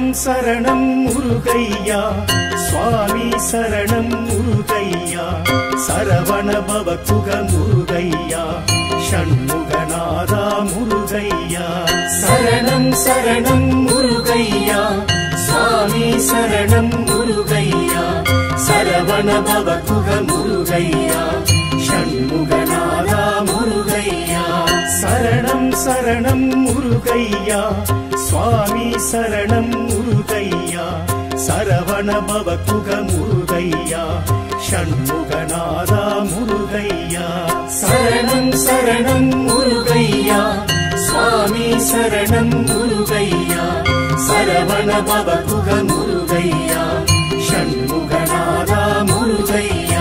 சரணம் சரணம் முருகையா சுவாமி சரணம் முருகையா சரவண பவ குக முருகையா ஷண்முகநாதா முருகையா சரணம் சரணம் முருகையா சுவாமி சரணம் முருகையா சரவண பவ குக முருகையா ஷண்முகநாதா முருகையா சரணம் சரணம் முருகையா சுவாமி சரணம் முருகையா சரவண பவ குக முருகையா ஷண்முகநாதா முருகையா சரணம் சரணம் முருகையா சுவாமி சரணம் முருகையா சரவண பவ குக முருகையா ஷண்முகநாதா முருகையா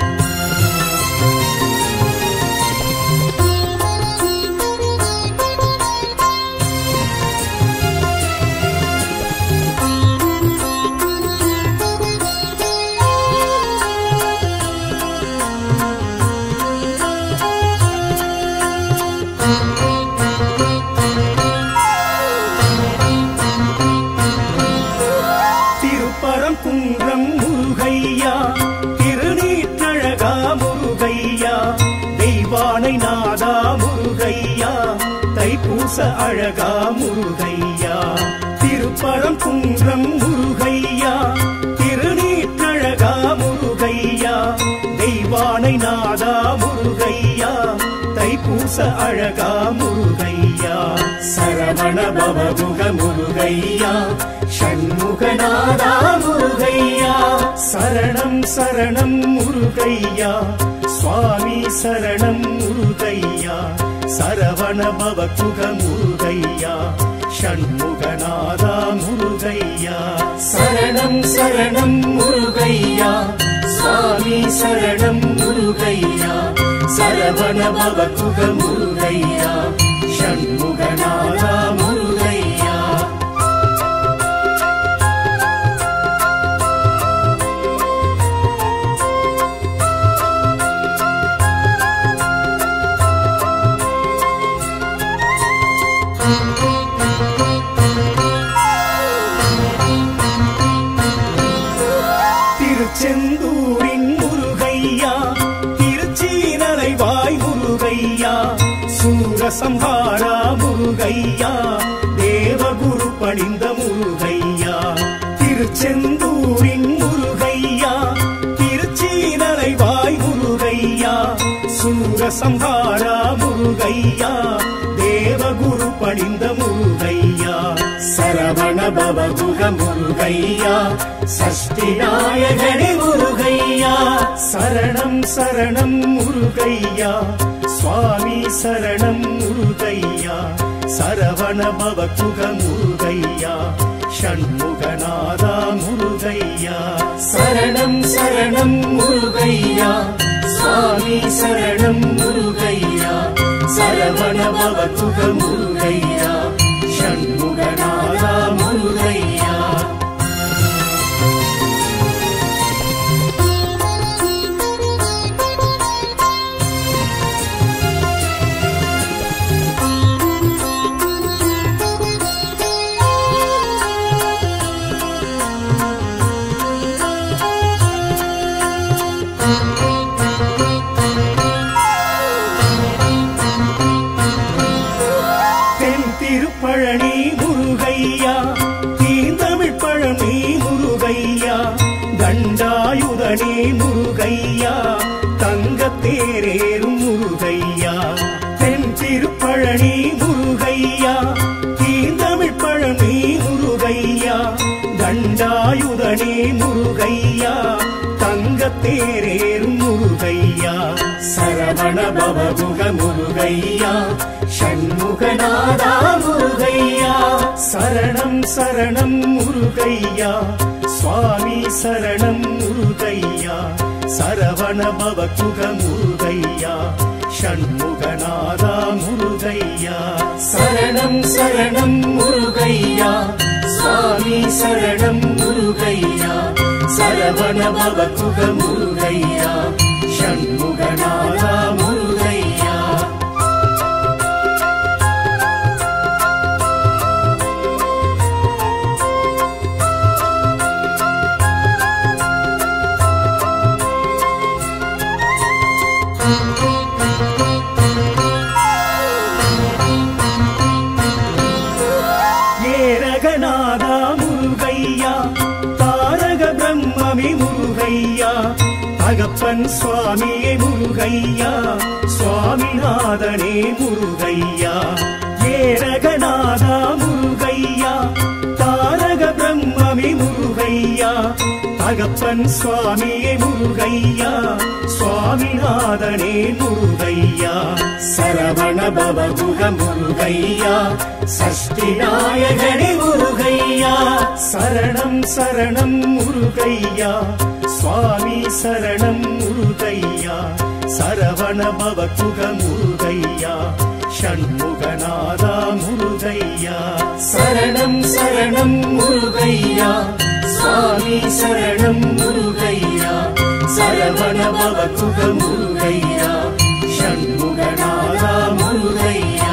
திருப்பரம் குன்றம் முருகையா திருநீற்றழகா முருகையா தெய்வானை நாதா முருகையா தைப்பூச அழகா முருகையா திருப்பரம் குன்றம் முருகையா திருநீற்றழகா முருகையா தெய்வானை நாதா முருகையா தைப்பூச அழகா முருகையா சரவண பவமுக முருகையா ஷண்முகநாதா முருகையா சரணம் சரணம் முருகையா சுவாமி சரணம் முருகையா சரவண பவகுக முருகையா ஷண்முகநாதா முருகையா சரணம் சரணம் முருகையா சுவாமி சரணம் முருகையா சரவண பவகுக முருகையா ஷண்முகநாதா முருகையா திருச்செந்தூரின் முருகையா திருச்சீனலைவாய் முருகையா சூரசம்ஹாரா முருகையா தேவகுரு பணிந்த முருகையா திருச்செந்தூரின் முருகையா திருச்சீனலைவாய் முருகையா சூரசம்ஹாரா முருகையா தேவகுரு பணிந்த முருகையா சரவண பவகுக முருகையா சஷ்டி நாயகனே முருகையா சரணம் சரணம் முருகையா சுவாமி சரணம் முருகையா சரவண பவகுக முருகையா ஷண்முகநாதா முருகையா சரணம் சரணம் முருகையா சுவாமி சரணம் முருகையா சரவண பவகுக முருகையா ஷண்முகநாதா முருகையா தென் திருப்பழனி முருகையா தீந்தமிழ் பழனி முருகையா தண்டாயுதனே முருகையா தங்கத்தேரேறும் முருகையா தென் திருப்பழனி முருகையா தீந்தமிழ் பழனி முருகையா தண்டாயுதனே முருகையா தங்கத்தேரேறும் முருகையா சரவண பவகுக முருகையா ஷண்முகநாதா முருகையா சரணம் சரணம் முருகையா சுவாமி சரணம் முருகையா சரவண பவகுக முருகையா ஷண்முகநாதா முருகையா சரணம் சரணம் முருகையா சுவாமி சரணம் முருகையா சரவண பவகுக முருகையா ஷண்முகநாதா முருகையா தகப்பன் சுவாமியே முருகையா சுவாமிநாதனே முருகையா ஏரகநாதா முருகையா தாரக பிரம்மமே முருகையா தகப்பன் சுவாமியே முருகையா சுவாமிநாதனே முருகையா சரவண பவகுக முருகையா சஷ்டி நாயகனே முருகையா சரணம் சரணம் முருகையா சுவாமி சரணம் முருகையா சரவண பவகுக முருகையா ஷண்முகநாதா முருகையா சரணம் சரணம் முருகையா சுவாமி சரணம் முருகையா சரவண பவகுக முருகையா ஷண்முகநாதா முருகையா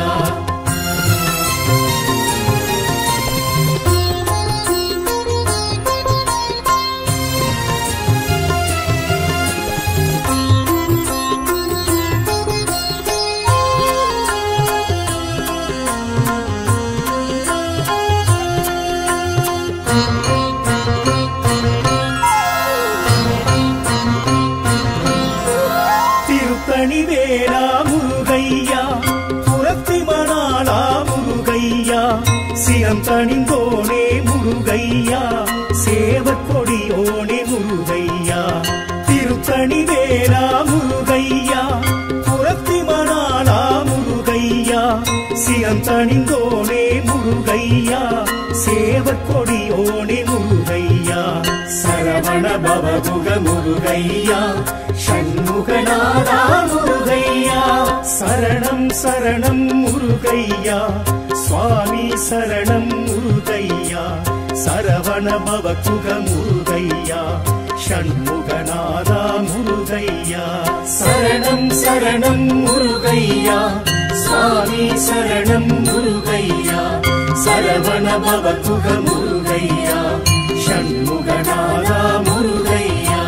திருத்தணி வேளா முருகையா புறத்தி மணாளா முருகையா சிரம் தணிந்தோனே முருகையா சேவற்கொடியோனே முருகையா திருத்தணி வேளா முருகையா புறத்தி மணாளா முருகையா சிரம் தணிந்தோனே முருகையா சேவற்கொடியோனே முருகையா சரவண பவகுக முருகையா ஷண்முகநாதா முருகையா சரணம் சரணம் முருகையா சுவாமி சரணம் முருகையா சரவண பவகுக முருகையா ஷண்முகநாதா முருகையா சரணம் சரணம் முருகையா சுவாமி சரணம் முருகையா சரவண பவகுக முருகையா ஷண்முகநாதா முருகையா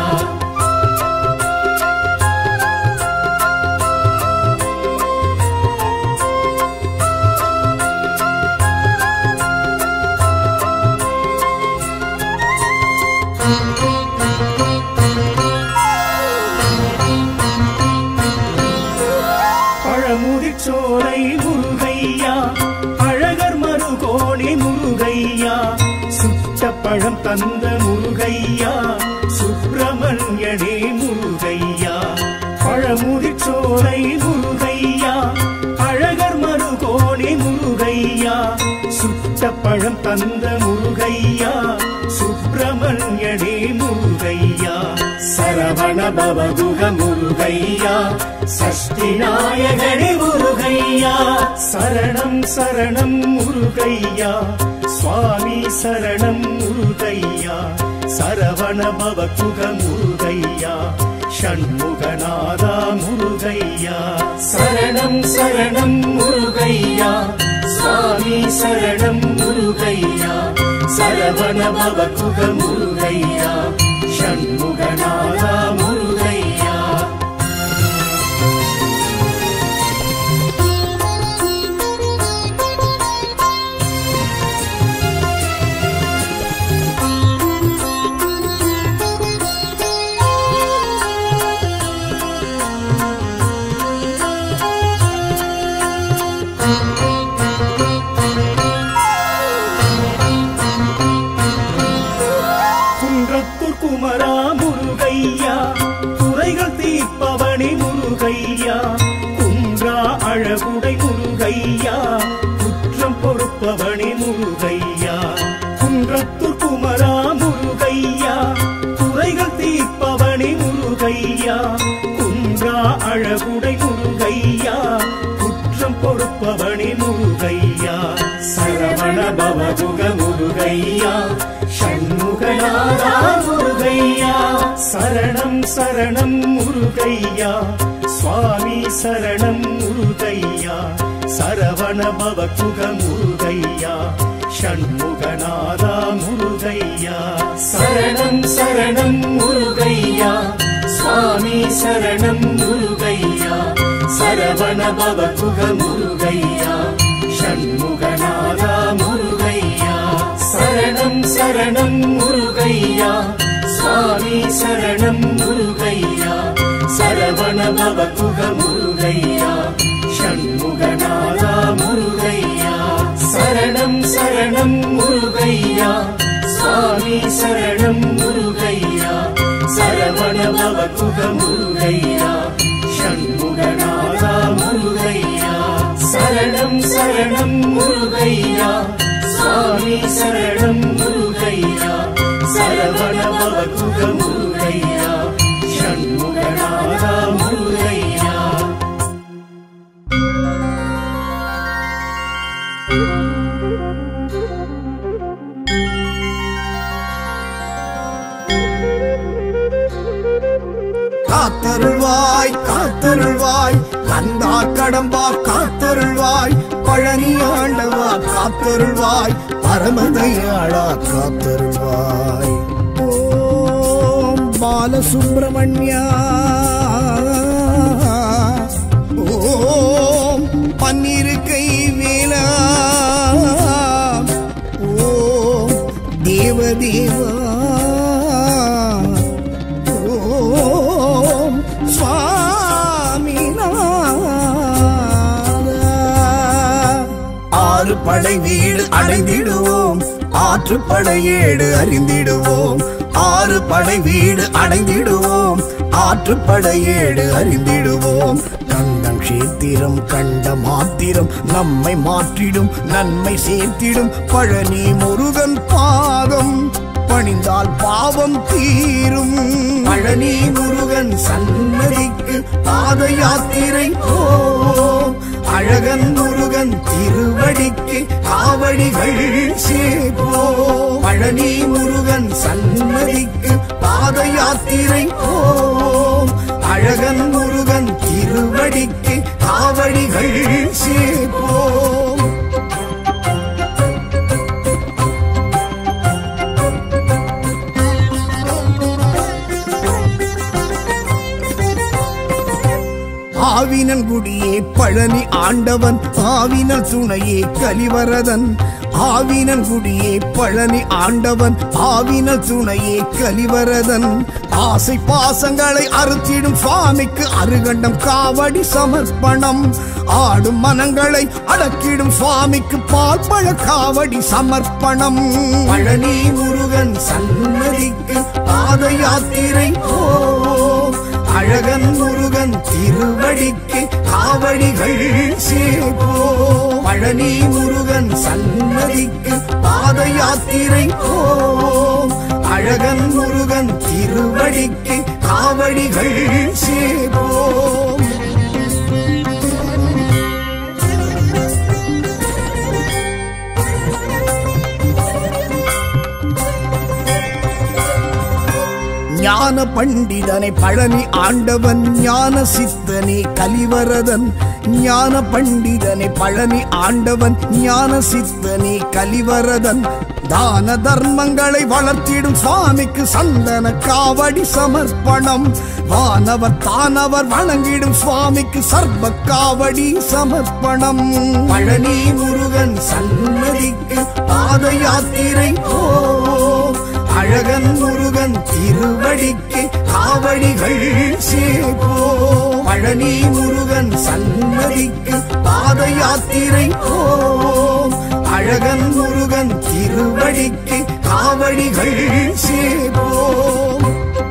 பழமுதிச்சோலை முருகையா அழகர் மருகோணி முருகையா சுட்ட பழம் தந்த முருகையா சுப்பிரமணியனே முருகையா பழமுதிச்சோலை முருகையா அழகர் மருகோணி முருகையா சுட்ட பழம் தந்த முருகையா சுப்பிரமணியனே முருகையா சரவண பவகுக முருகையா சஷ்டி நாயகனே முருகையா சரணம் சரணம் முருகையா சுவாமி சரணம் முருகையா சரவண பவகுக முருகையா ஷண்முகநாதா முருகையா சரணம் சரணம் முருகையா சுவாமி சரணம் முருகையா சரவண பவகுக முருகையா ஷண்முகநாதா முருகையா குன்றத்தூர் குமரா முருகையா குறைகள் தீர்ப்பவனே முருகையா குன்றா அழகுடை முருகையா குற்றம் பொறுப்பவனே முருகையா குன்றத்தூர் குமரா முருகையா குறைகள் தீர்ப்பவனே முருகையா குன்றா அழகுடை முருகையா குற்றம் பொறுப்பவனே முருகையா சரவண பவகுக முருகையா ஷண்முகநாதா முருகையா சரணம் சரணம் முருகையா சுவாமி சரணம் முருகையா சரவண பவகுக முருகையா ஷண்முகநாதா முருகையா சரணம் சரணம் முருகையா சுவாமி சரணம் முருகையா சரவண பவகுக முருகையா ஷண்முகநாதா முருகையா சரணம் சரணம் முருகையா சுவாமி சுவாமி சரணம் முருகையா சரவண பவகுக முருகையா ஷண்முகநாதா முருகையா சரணம் சரணம் முருகையா சுவாமி சரணம் முருகையா சரவண பவகுக முருகையா ஷண்முகநாதா முருகையா சரணம் சரணம் முருகையா சுவாமி சரணம் முருகையா சரவண பவகுக முருகையா ஷண்முகநாதா முருகையா காத்தருள்வாய் காத்தருள்வாய் கந்தா கடம்பா காத்தருள்வாய் பழனி ஆண்டவா காத்தருள்வாய் பரமதையாளா காத்தருள்வாய் ஓம் பாலசுப்பிரமணியா ஓம் பன்னிருக்கை வேலா ஓம் தேவதேவா ஓம் சுவாமிநாதா. ஆறு படை வீடு அடைந்திடுவோம் ஆற்றுப்படை ஏடு அறிந்திடுவோம் ஆறு படை வீடு அடைந்திடுவோம் ஆற்றுப்படை ஏடு அறிந்திடுவோம் கண்டம் சேத்திரம் கண்ட மாத்திரம் நம்மை மாற்றிடும் நன்மை சேர்த்திடும் பழனி முருகன் பாதம் பணிந்தால் பாவம் தீரும் பழனி முருகன் சன்னதிக்கு பாத யாத்திரை போம் அழகன் முருகன் திருவடிக்கு காவடிகள் சேர்ப்போம் பழனி முருகன் சன்னதிக்கு பாத யாத்திரை போம் அழகன் முருகன் திருவடிக்கு காவடிகள் சேர்ப்போம் ஆவினன் குடியே பழனி ஆண்டவன் ஆவினல் துணையே கலிவரதன் ஆவினன் குடியே பழனி ஆண்டவன் ஆவினல் துணையே கலிவரதன் ஆசை பாசங்களை அறுத்திடும் சுவாமிக்கு அருகண்டம் காவடி சமர்ப்பணம் ஆடும் மனங்களை அடக்கிடும் சுவாமிக்கு பால் பழ காவடி சமர்ப்பணம் பழனி முருகன் சன்னதிக்கு பாத யாத்திரை போ அழகன் முருகன் திருவடிக்கு காவடிகள் சேப்போ பழனி முருகன் சன்னதிக்கு பாத யாத்திரை போம் அழகன் முருகன் திருவடிக்கு காவடிகள் சேப்போம் ஞான பண்டிதனை பழனி ஆண்டவன் ஞான சித்தனே கலிவரதன் ஞான பண்டிதனை பழனி ஆண்டவன் ஞான சித்தனே கலிவரதன் தான தர்மங்களை வளர்த்திடும் சுவாமிக்கு சந்தன காவடி சமர்ப்பணம் வானவர் தானவர் வணங்கிடும் சுவாமிக்கு சர்வ காவடி சமர்ப்பணம் பழனி முருகன் சன்னதிக்கு பாத யாத்திரை போ அழகன் முருகன் திருவடிக்கு காவடிகள் சேப்போ பழனி முருகன் சன்னதிக்கு பாத யாத்திரை போம் அழகன் முருகன் திருவடிக்கு காவடிகள் சேப்போம்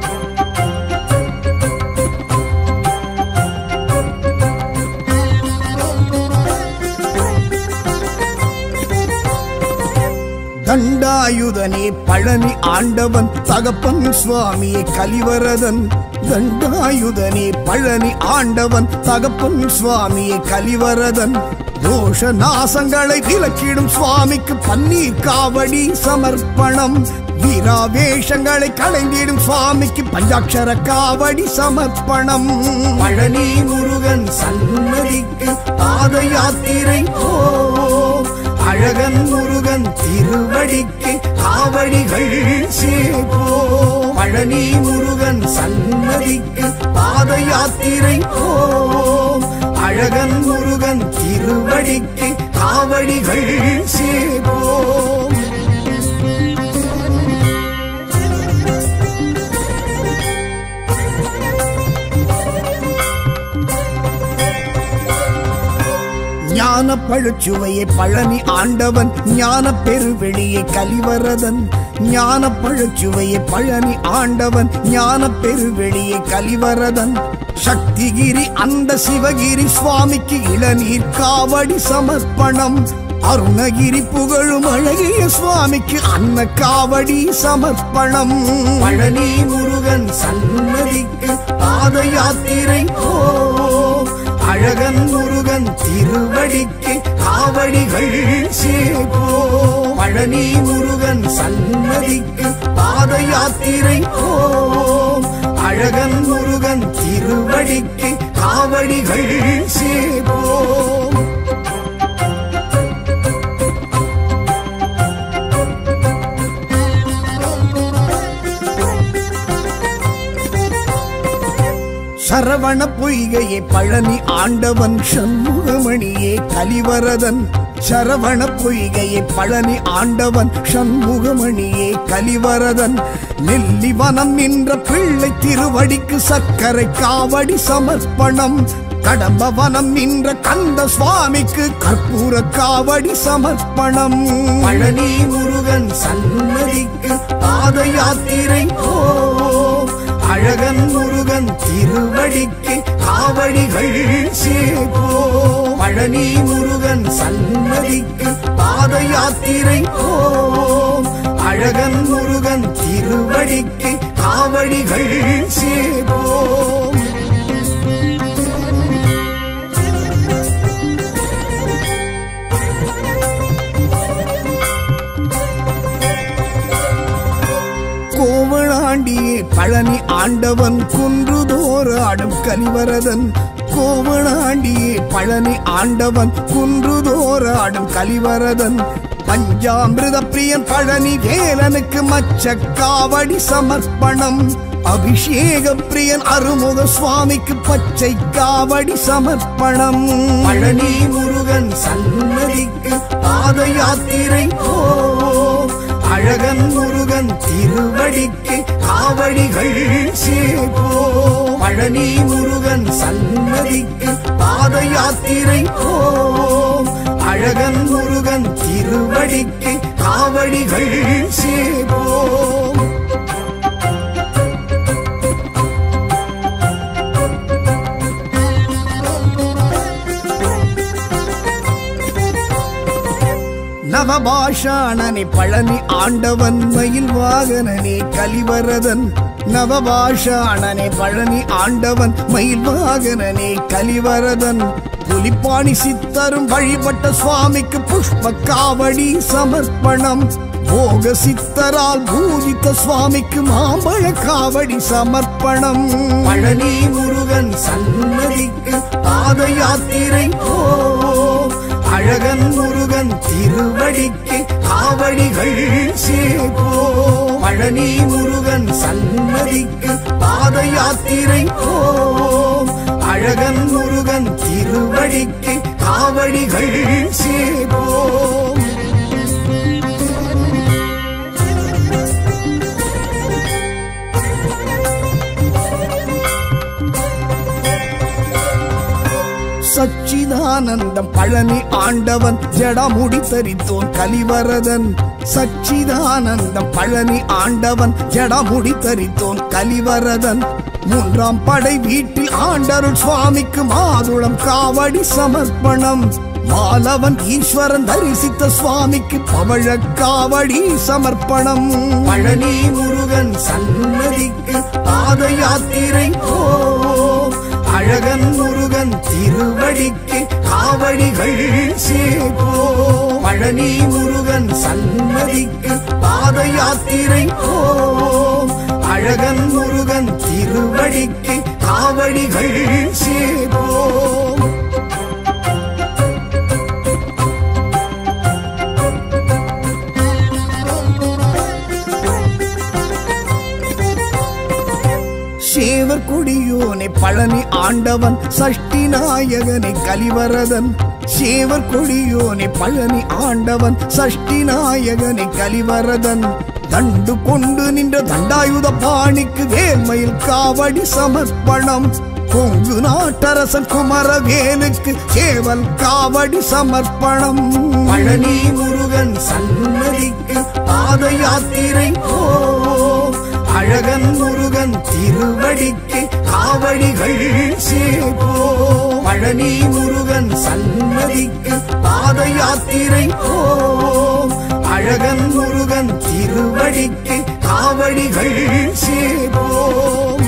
தண்டாயுதனே பழனி ஆண்டவன் தகப்பன் சுவாமியே கலிவரதன் தண்டாயுதனே பழனி ஆண்டவன் தகப்பன் சுவாமியே கலிவரதன் தோஷ நாசங்களை விலக்கிடும் சுவாமிக்கு பன்னீர் காவடி சமர்ப்பணம் வீராவேஷங்களை களைந்திடும் சுவாமிக்கு பஞ்சாட்சர காவடி சமர்ப்பணம் பழனி முருகன் சன்னதிக்கு பாத யாத்திரை போ அழகன் முருகன் திருவடிக்கு காவடிகள் சேப்போ பழனி முருகன் சன்னதிக்கு பாத யாத்திரை போம் அழகன் முருகன் திருவடிக்கு காவடிகள் சேப்போம் ஞான பழச்சுவையை பழனி ஆண்டவன் ஞான பெருவெளியை கலிவரதன் ஞான பழச்சுவையை பழனி ஆண்டவன் ஞான பெருவெளியை கலிவரதன் சக்திகிரி அந்த சிவகிரி சுவாமிக்கு இளநீர் காவடி சமர்ப்பணம் அருணகிரி புகழும் அழகிய சுவாமிக்கு அன்ன காவடி சமர்ப்பணம் பழனி முருகன் சன்னதிக்கு பாத யாத்திரை போ அழகன் முருகன் திருவடிக்கு காவடிகள் சேபோ பழனி முருகன் சன்னதிக்கு பாத யாத்திரை போ அழகன் முருகன் திருவடிக்கு காவடிகள் சேபோ சரவண பொய்கையே பழனி ஆண்டவன் சண்முகமணியே கலிவரதன் சரவண பொய்கையே பழனி ஆண்டவன் சண்முகமணியே கலிவரதன் நெல்லிவனம் நின்ற பிள்ளை திருவடிக்கு சர்க்கரை காவடி சமர்ப்பணம் கடம்பவனம் நின்ற கந்த சுவாமிக்கு கற்பூர காவடி சமர்ப்பணம் பழனி முருகன் சன்னதிக்கு பாத யாத்திரை போ அழகன் முருகன் திருவடிக்கு காவடிகள் சேபோ பழனி முருகன் சன்னதிக்கு பாத யாத்திரை போ அழகன் முருகன் திருவடிக்கு காவடிகள் சேபோ கோவளாண்டியே பழனி ஆண்டவன் குன்றுதோறு ஆடும் கலிவரதன் கோவளாண்டியே பழனி ஆண்டவன் குன்றுதோறு ஆடும் கலிவரதன் பஞ்சாமிருத பிரியன் பழனி வேலனுக்கு மச்ச காவடி சமர்ப்பணம் அபிஷேக பிரியன் அருமுக சுவாமிக்கு பச்சை காவடி சமர்ப்பணம் பழனி முருகன் சன்னதிக்கு பாத யாத்திரை போ அழகன் முருகன் திருவடிக்கு காவடிகள் சேபோ பழனி முருகன் சன்னதிக்கு பாத யாத்திரை போ அழகன் முருகன் திருவடிக்கு காவடிகள் சேபோ நவபாஷாணனே பழனி ஆண்டவன் மயில் வாகனனே கலிவரதன் நவபாஷாணனே பழனி ஆண்டவன் மயில் வாகனனே கலிவரதன் புலிப்பாணி சித்தரும் வழிபட்ட சுவாமிக்கு புஷ்ப காவடி சமர்ப்பணம் போக சித்தரால் பூஜித்த சுவாமிக்கு மாம்பழ காவடி சமர்ப்பணம் பழனி முருகன் சன்னதிக்கு பாத யாத்திரை போ அழகன் முருகன் திருவடிக்கு காவடிகள் சேபோ பழனி முருகன் சன்னதிக்கு பாத யாத்திரை போ அழகன் முருகன் திருவடிக்கு காவடிகள் சேபோ சச்சிதானந்தம் பழனி ஆண்டவன் ஜடமுடி தரித்தோன் கலிவரதன் சச்சிதானந்தம் பழனி ஆண்டவன் ஜடமுடி தரித்தோன் கலிவரதன் மூன்றாம் படை வீட்டில் ஆண்டருள் சுவாமிக்கு மாதுளம் காவடி சமர்ப்பணம் மாலவன் ஈஸ்வரன் தரிசித்த சுவாமிக்கு பவழ காவடி சமர்ப்பணம் பழனி முருகன் சன்னதிக்கு பாத யாத்திரை போ அழகன் முருகன் திருவடிக்கு காவடிகள் சேபோ பழனி முருகன் சன்னதிக்கு பாத யாத்திரை போ அழகன் முருகன் திருவடிக்கு காவடிகள் சேபோ சேவர் கொடியோனை பழனி ஆண்டவன் சஷ்டி நாயகனை கலிவரதன் சேவர் கொடியோனை பழனி ஆண்டவன் சஷ்டி நாயகனை கலிவரதன் தண்டு கொண்டு நின்ற தண்டாயுத பாணிக்கு வேல்மையில் காவடி சமர்ப்பணம் கொங்கு நாட்டரசன் குமரவேலுக்கு சேவல் காவடி சமர்ப்பணம் பழனி முருகன் சன்னதிக்கு பாத யாத்திரை போ அழகன் முருகன் திருவடிக்கு காவடிகள் சேப்போ பழனி முருகன் சன்னதிக்கு பாத யாத்திரை போ அழகன் முருகன் திருவடிக்கு காவடிகள் சேப்போம்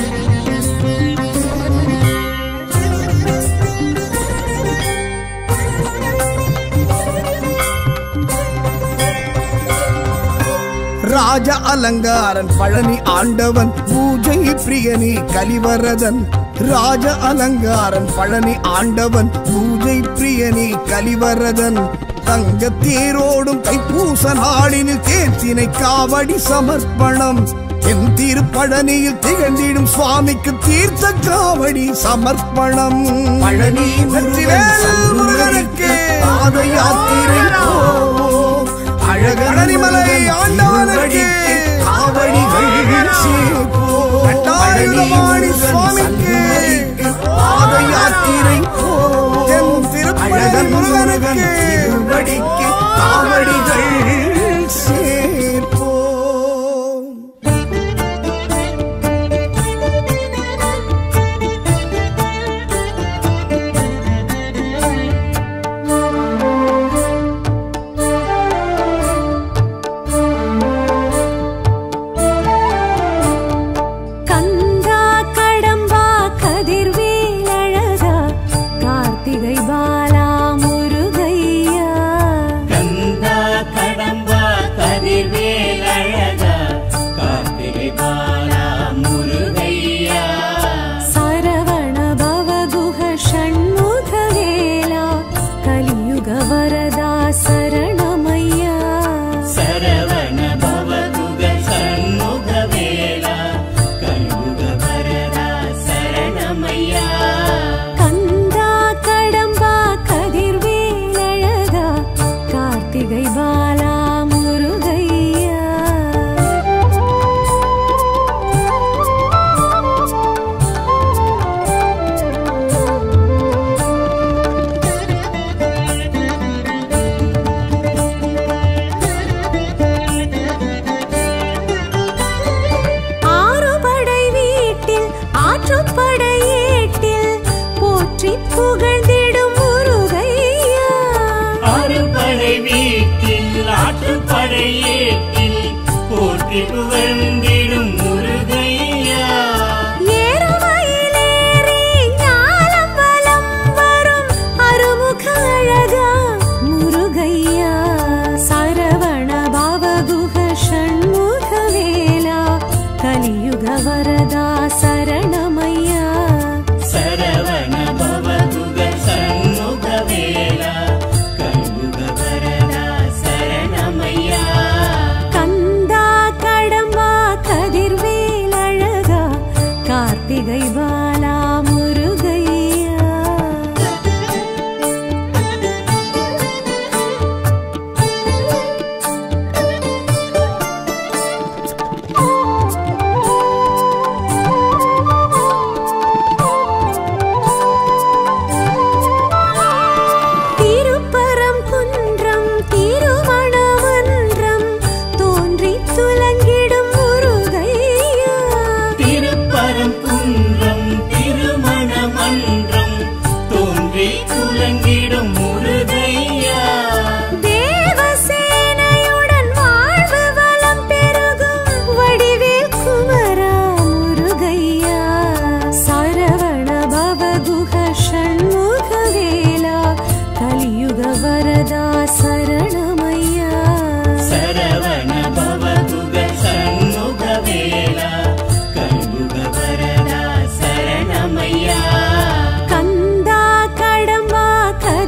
ராஜ அலங்காரன் பழனி ஆண்டவன் பூஜை பிரியனி கலிவரதன் ராஜ அலங்காரன் பழனி ஆண்டவன் பூஜை பிரியனி கலிவரதன் தங்க தேரோடும் தைப்பூச நாளினில் தேர்த்தினை காவடி சமர்ப்பணம் என் திருப்பழனியில் திகழ்ந்திடும் சுவாமிக்கு தீர்த்த காவடி சமர்ப்பணம் பழனி முருகனுக்கு பாத யாத்திரை போவோம் அழகன் பழனிமலை ஆண்டவனுக்கு காவடிகள் சேர்ப்போம் கட்டாயுதபாணி சுவாமிக்கு பாத யாத்திரை என் திருப்பதி அழகன் முருகன் முருகனுக்கு திருவடிக்கு காவடிகள் சேர்ப்போம் கந்தா கடம்பா கதிர்வேலழகா கார்த்திகை பாலா முருகையா கந்தா கடம்பா கதிர்வேலழகா கார்த்திகை பாலா முருகையா சரவண பவகுஹ ஷண்முகவேலா கலியுக வரதா சரணமையா சரவண பவதுக சண்முக வேளா கல்முக வரதா சரணமையா கந்தா கடம்பா கதிர்வேலழகா கார்த்திகை பாலா முருகையா ஆறுபடை வீட்டில் ஆற்றுப்படை ஏட்டில் போற்றி புகழ்ந்திடும் முருகையா அறுபடை வீட்டில் ஆற்றுப்படை ஏற்றில் போற்றி புகழ்ந்திடும் முருகையா ஏறுமயிலேறி ஞாலம் வலம் வரும் அருமுக அழகா முருகையா சரவண பாவகுஹ ஷண்முகவேலா கலியுக வரதா சரணமையா சரவண பவதுக சண்முக வேளா கல்முக வரதா சரணமையா கந்தா கடம்பா கதிர்வேலழகா கார்த்திகை பாலா முருகையா திருப்பரம் குன்றம் திருமணமன்றம் தோன்றி துலங்கிடும் முருகையா திருப்பரம் குன்றம் திருமண மன்றம் தோன்றி துலங்கிடும் முருகையா தேவசேனையுடன் வாழ்வு வளம் பெருகும் வடிவேல் குமரா முருகையா சரவண பவகுஹ ஷண்முகவேலா கலியுக வரதா சரணமையா சரவண பவதுக சண்முக வேளா கல்முக வரதா சரணமையா கந்தா கடம்பா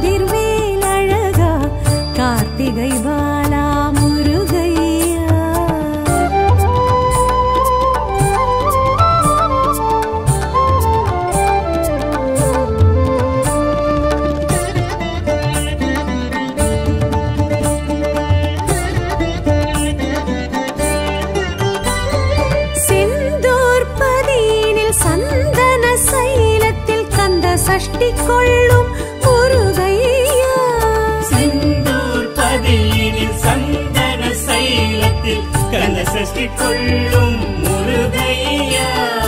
கொள்ளும் முருகையா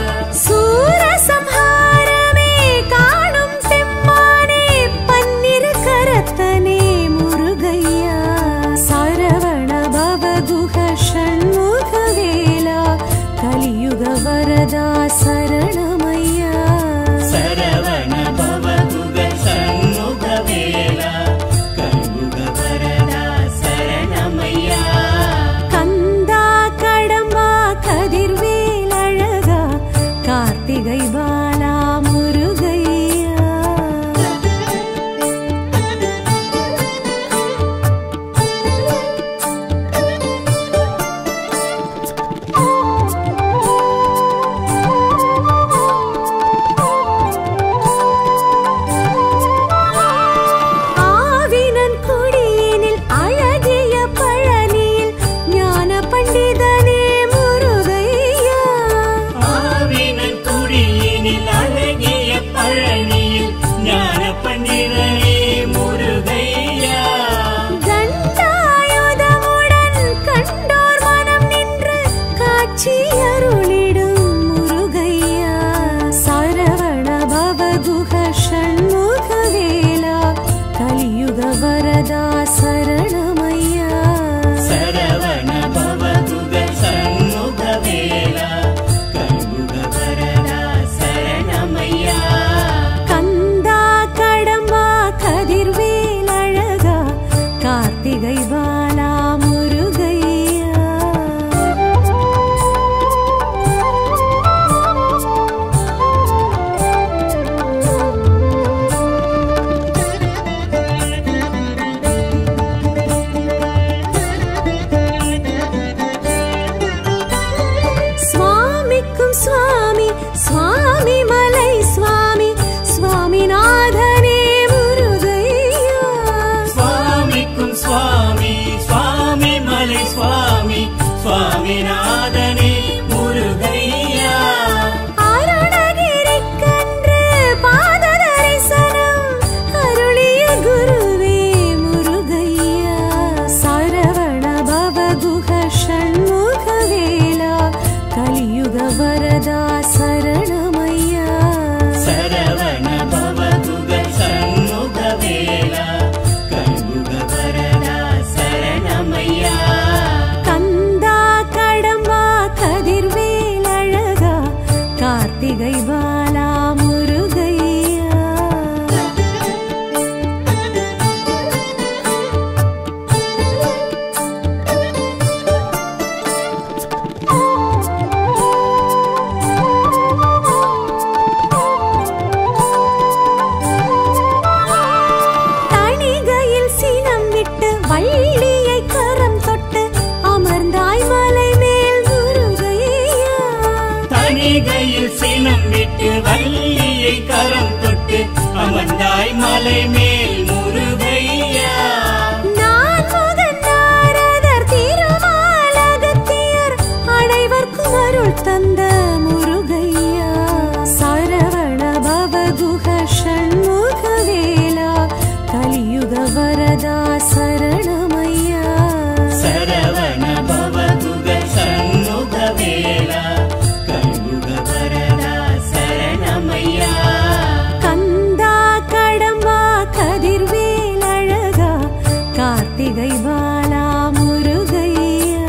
சூரசம்ஹாரமே காணும் செம்மானே பன்னிரு கரத்தனே முருகையா சரவண பவகுஹ ஷண்முகவேலா கலியுக வரதா சரணமையா சரவண பவகுக சண்முக வேலா கல்குக வரதா சரணமையா கந்தா கடம்பா கதிர்வேல் அழகா கார்த்திகை பாலா முருகையா ஆவினன் குடியினில் அழகிய பழனியில் ஞான பண்டிதனே முருகையா ஆவினன் குடியினில் அழகிய பழனியில் ஞான பண்டிதனே முருகையா தண்டாயுதமுடன் கண்டோர் மனம் நின்று காட்சி அருளிடும் முருகையா சரவண பவகுஹ ஷண்முகவேலா கலியுக வரதா சரணமையா சரவண பவகுக சண்முக வேலா கல்குக வரதா சரணமையா கந்தா கடம்பா கதிர்வேல் அழகா கார்த்திகை பாலா முருகையா சுவாமிக்கும் சுவாமி சுவாமி மலை சுவாமி சுவாமிநாதனே முருகையா சுவாமிக்கும் சுவாமி சுவாமி மலை சுவாமி சுவாமிநாதனே முருகையா அருணகிரிக்கன்று பாத தரிசனம் அருளிய குருவே முருகையா சரவண பவகுஹ ஷண்முகவேலா கலியுக வரதா சரணமையா சரவண பவகுக சண்முக வேலா கல்குக வரதா சரணமையா கந்தா கடம்பா கதிர்வேல் அழகா கார்த்திகை பாலா முருகையா தணிகையில் சினம் விட்டு வள்ளியை கரம் தொட்டு அமர்ந்தாய் மலை மேல் முருகையா தனிகையில் சினம் விட்டு வள்ளியை கரம் தொட்டு அமர்ந்தாய் மலை மேல் முருகையா நான் முகன் நாரதர் திருமாலகத்தியர் அனைவர்க்கும் அருள் தந்த முருகையா சரவண பவகுஹ ஷண்முகவேலா கலியுக வரதா சரணமையா சரவண பவகுக சண்முக வேலா கல்குக வரதா சரணமையா கந்தா கடம்பா கதிர்வேல் அழகா கார்த்திகை பாலா முருகையா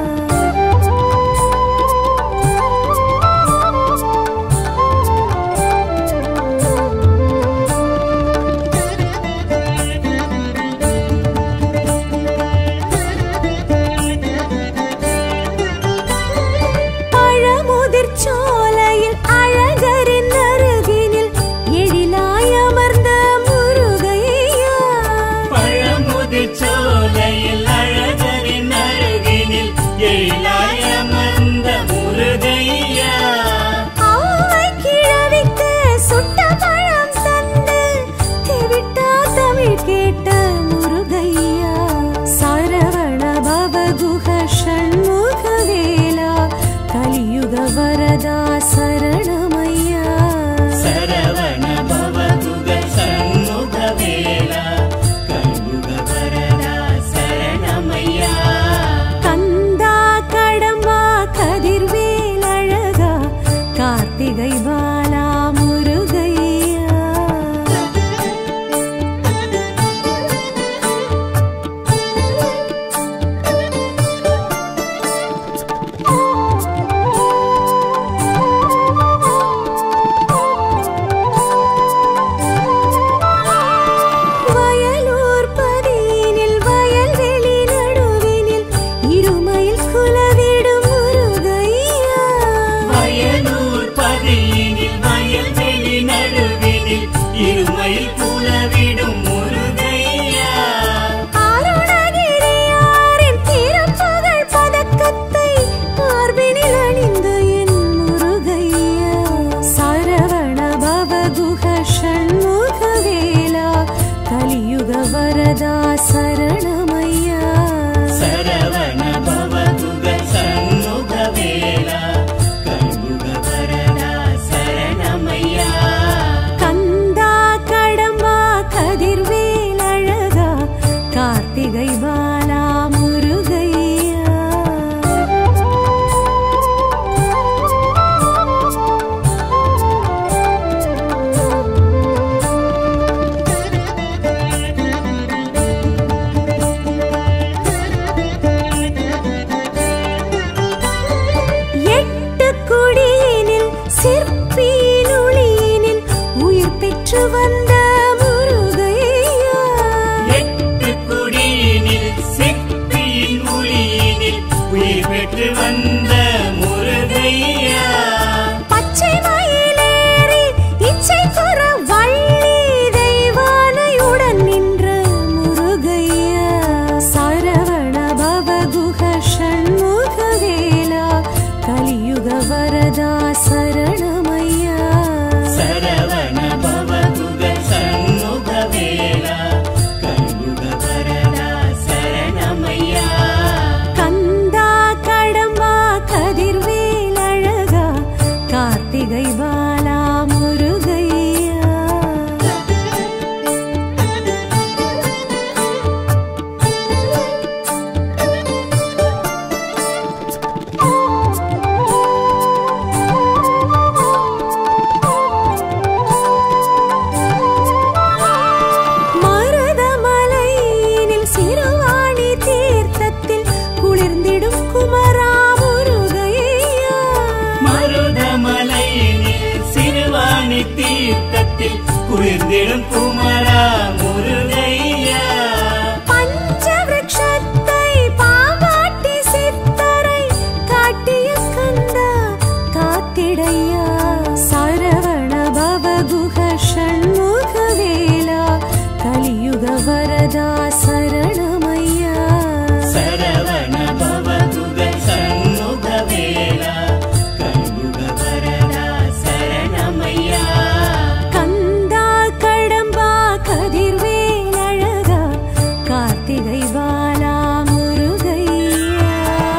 பழமுதிர் சோலையில் அழகரின் அருகினில் எழிலாய் அமர்ந்த முருகையா பழமுதிர் சோலையில் அழகரின் அருகினில் எழிலாய் அமர்ந்த முருகையா ஆவை கிழவிக்கு சுட்ட பழம் தந்து தெவிட்டா தமிழ் கேட்ட முருகையா சரவண பவகுஹ ஷண்முகவேலா கலியுக வரதா சரணமையா சரவண பவகுக சண்முக வேலா கல்குக வரதா சரணமையா கந்தா கடம்பா சரணமையா சரவண பவதுக சண்முக வேலா கண்முக வரதா சரணமையா கந்தா கடம்பா கதிர்வேல் அழகா கார்த்திகை பாலா முருகையா எட்டு குடியினில் சிற்பியின் ஒளியினில் உயிர் பெற்று வந்த முருகையா எட்டு குடியினில் சிற்பியின் ஒளியினில் உயிர் பெற்று வந்த முருகையா பச்சை மயிலேறி இச்சை குற வள்ளி தெய்வானையுடன் நின்ற முருகையா சரவண பவகுக ஷண்முக வேலா கலியுக வரதா சரணமையா சரவண பவதுக சண்முக வேலா கண்முக வரதா சரணமையா கந்தா கடம்பா கதிர்வேல் அழகா கார்த்திகை பாலா முருகையா மருதமலையினில் சிறுவாணி தீர்த்தத்தில் குளிர்ந்திடும் குமரா முருகையா மருதமலையினில் சிறுவாணி தீர்த்தத்தில் குளிர்ந்திடும் குமரா முருகையா பஞ்சவிருட்சத்தை பாவாட்டி சித்தரை காட்டிய கந்தா காத்திடையா சரவண பவகுக ஷண்முக வேலா கலியுக வரதா சரணமையா சரவண பவதுக சண்முக வேலா கண்முக வரதா சரணமையா கந்தா கடம்பா கதிர்வேல் அழகா கார்த்திகை பாலா முருகையா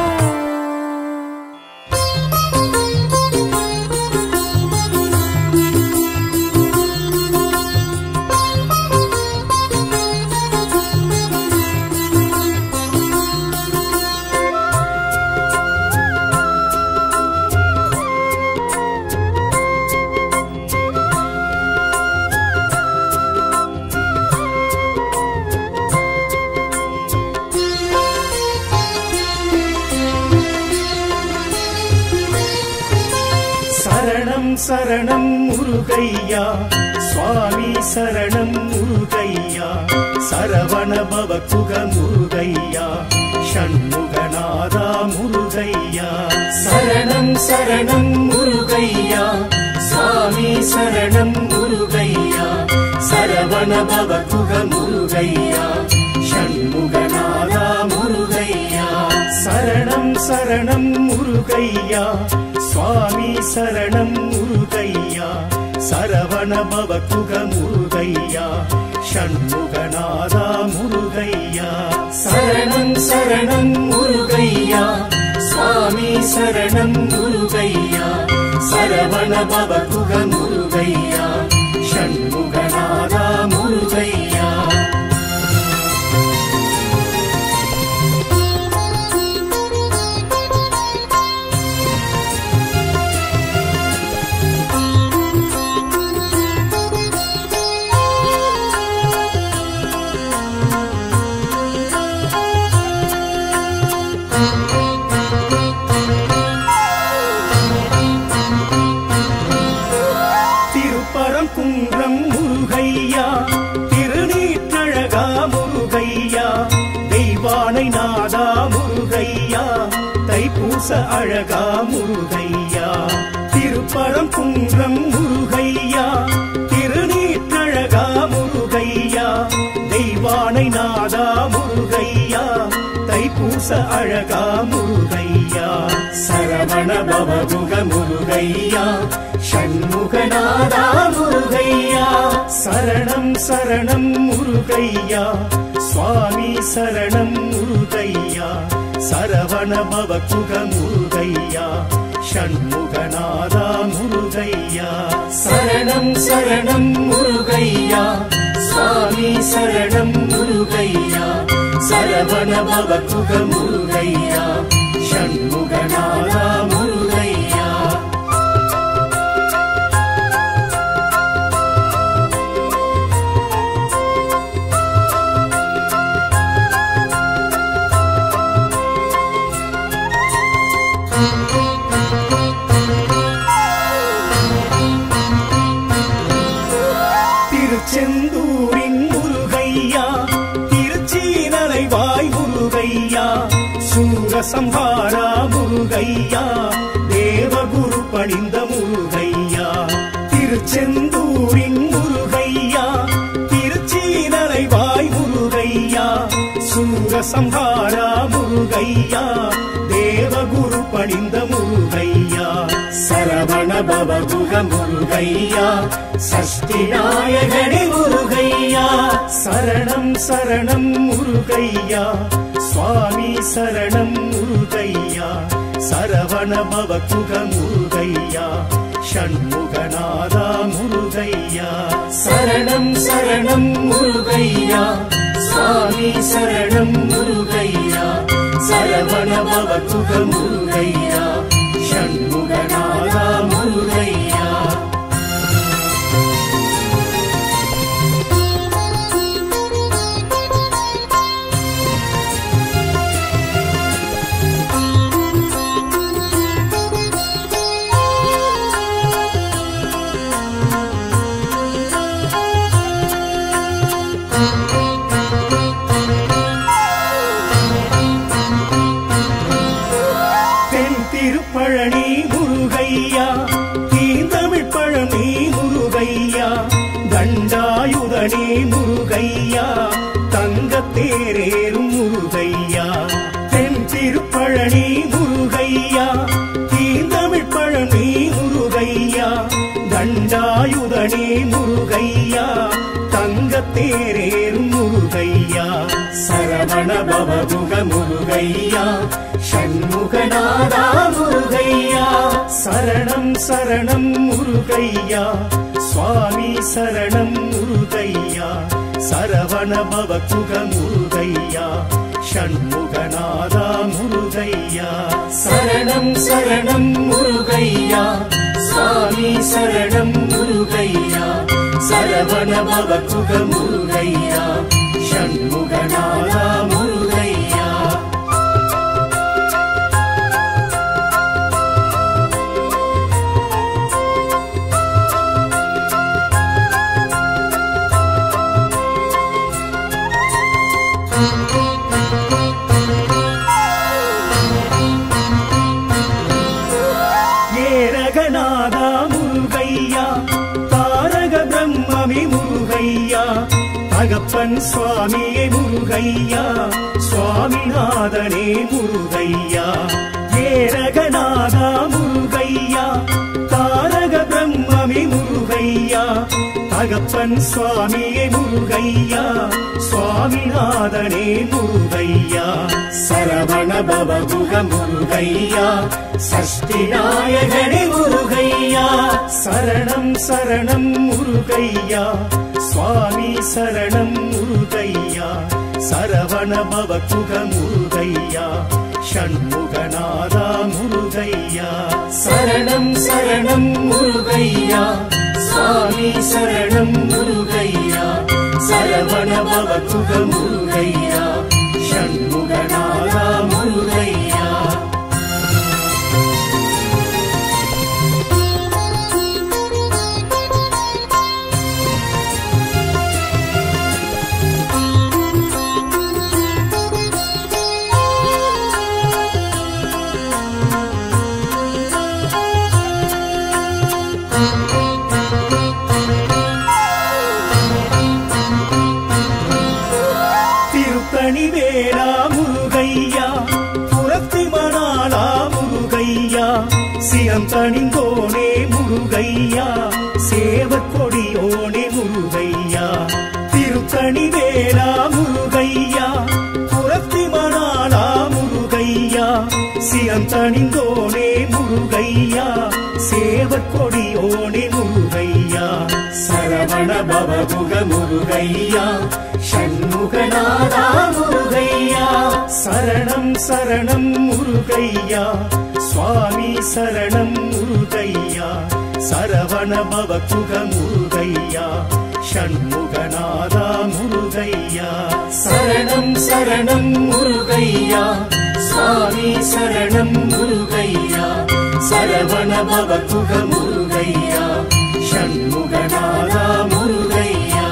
சரணம் சரணம் முருகையா சுவாமி சரணம் முருகையா சரவண பவகுக முருகையா ஷண்முகநாதா முருகையா சரணம் சரணம் முருகையா சுவாமி சரணம் முருகையா சரவண பவகுக முருகையா ஷண்முகநாதா முருகையா சரணம் சரணம் முருகையா சுவாமி சரணம் முருகையா சரவண பவகுக முருகையா ஷண்முகநாதா முருகையா சரணம் சரணம் முருகையா சுவாமி சரணம் முருகையா சரவண பவகுக முருகையா ஷண்முகநாதா முருகையா திருப்பரம் குன்றம் முருகையா திருநீற்றழகா முருகையா தெய்வானை நாதா முருகையா தைப்பூச அழகா முருகையா திருப்பரம் குன்றம் முருகையா திருநீற்றழகா முருகையா தெய்வானை நாதா முருகையா தைப்பூச அழகா முருகையா சரவண பவகுக முருகையா ஷண்முகநாதா முருகையா சரணம் சரணம் முருகையா சுவாமி சரணம் முருகையா சரவண பவகுக முருகையா ஷண்முகநாதா முருகையா சரணம் சரணம் முருகையா சுவாமி சரணம் முருகையா சரவண பவகுக முருகையா ஷண்முகநாதா முருகையா திருச்செந்தூரின் முருகையா திருச்சீனலைவாய் முருகையா சூரசம்ஹாரா முருகையா தேவகுரு பணிந்த முருகையா திருச்செந்தூரின் முருகையா திருச்சீனலைவாய் முருகையா சூரசம்ஹாரா முருகையா தேவகுரு பணிந்த முருகையா சரவண பவகுக முருகையா சஷ்டி நாயகனே முருகையா சரணம் சரணம் முருகையா சுவாமி சரணம் முருகையா சரவண பவகுக முருகையா ஷண்முகநாதா முருகையா சரணம் சரணம் முருகையா சுவாமி சரணம் முருகையா சரவண பவகுக முருகையா ஷண்முகநாதா முருகையா தென் திருப்பழனி முருகையா தீந்தமிழ் பழனி முருகையா தண்டாயுதனே முருகையா தங்கத்தேரேறும் முருகையா தென் திருப்பழனி முருகையா தீந்தமிழ் பழனி முருகையா தண்டாயுதனே முருகையா தங்கத்தேரேறும் முருகையா சரவண பவகுக முருகையா ஷண்முகநாதா முருகையா சரணம் சரணம் முருகையா சுவாமி சரணம் முருகையா சரவண பவகுக முருகையா ஷண்முகநாதா முருகையா சரணம் சரணம் முருகையா சுவாமி சரணம் முருகையா சரவண பவகுக முருகையா ஷண்முகநாதா முருகையா ஏரகநாதா முருகையா தாரக பிரம்மமி முருகையா தகப்பன் சுவாமியே முருகையா சுவாமிநாதனே முருகையா ஏரகநாதா முருகையா தாரக பிரம்மமி முருகையா தகப்பன் சுவாமியே முருகையா சுவாமிநாதனே முருகையா சரவண பவகுக முருகையா சஷ்டி நாயகனே முருகையா சரணம் சரணம் முருகையா சுவாமி சரணம் முருகையா சரவண பவகுக முருகையா ஷண்முகநாதா முருகையா சரணம் சரணம் முருகையா சுவாமி சரணம் முருகையா சரவண பவகுக முருகையா ஷண்முகநாதா முருகையா திருத்தணி வேளா முருகையா புறத்தி மணாளா முருகையா சியந்தணிந்தோனே முருகையா சேவற்கொடியோனே முருகையா திருத்தணி வேளா வேலா முருகையா புறத்தி மணாளா முருகையா சியந்தணிந்தோனே முருகையா சேவர் கொடியோனே முருகையா சரவண பவகுக முருகையா ஷண்முகநாதா முருகையா சரணம் சரணம் முருகையா சுவாமி சரணம் முருகையா சரவண பவகுக முருகையா ஷண்முகநாதா முருகையா சரணம் சரணம் முருகையா சுவாமி சரணம் முருகையா சரவண பவகுக முருகையா ஷண்முகநாதா முருகையா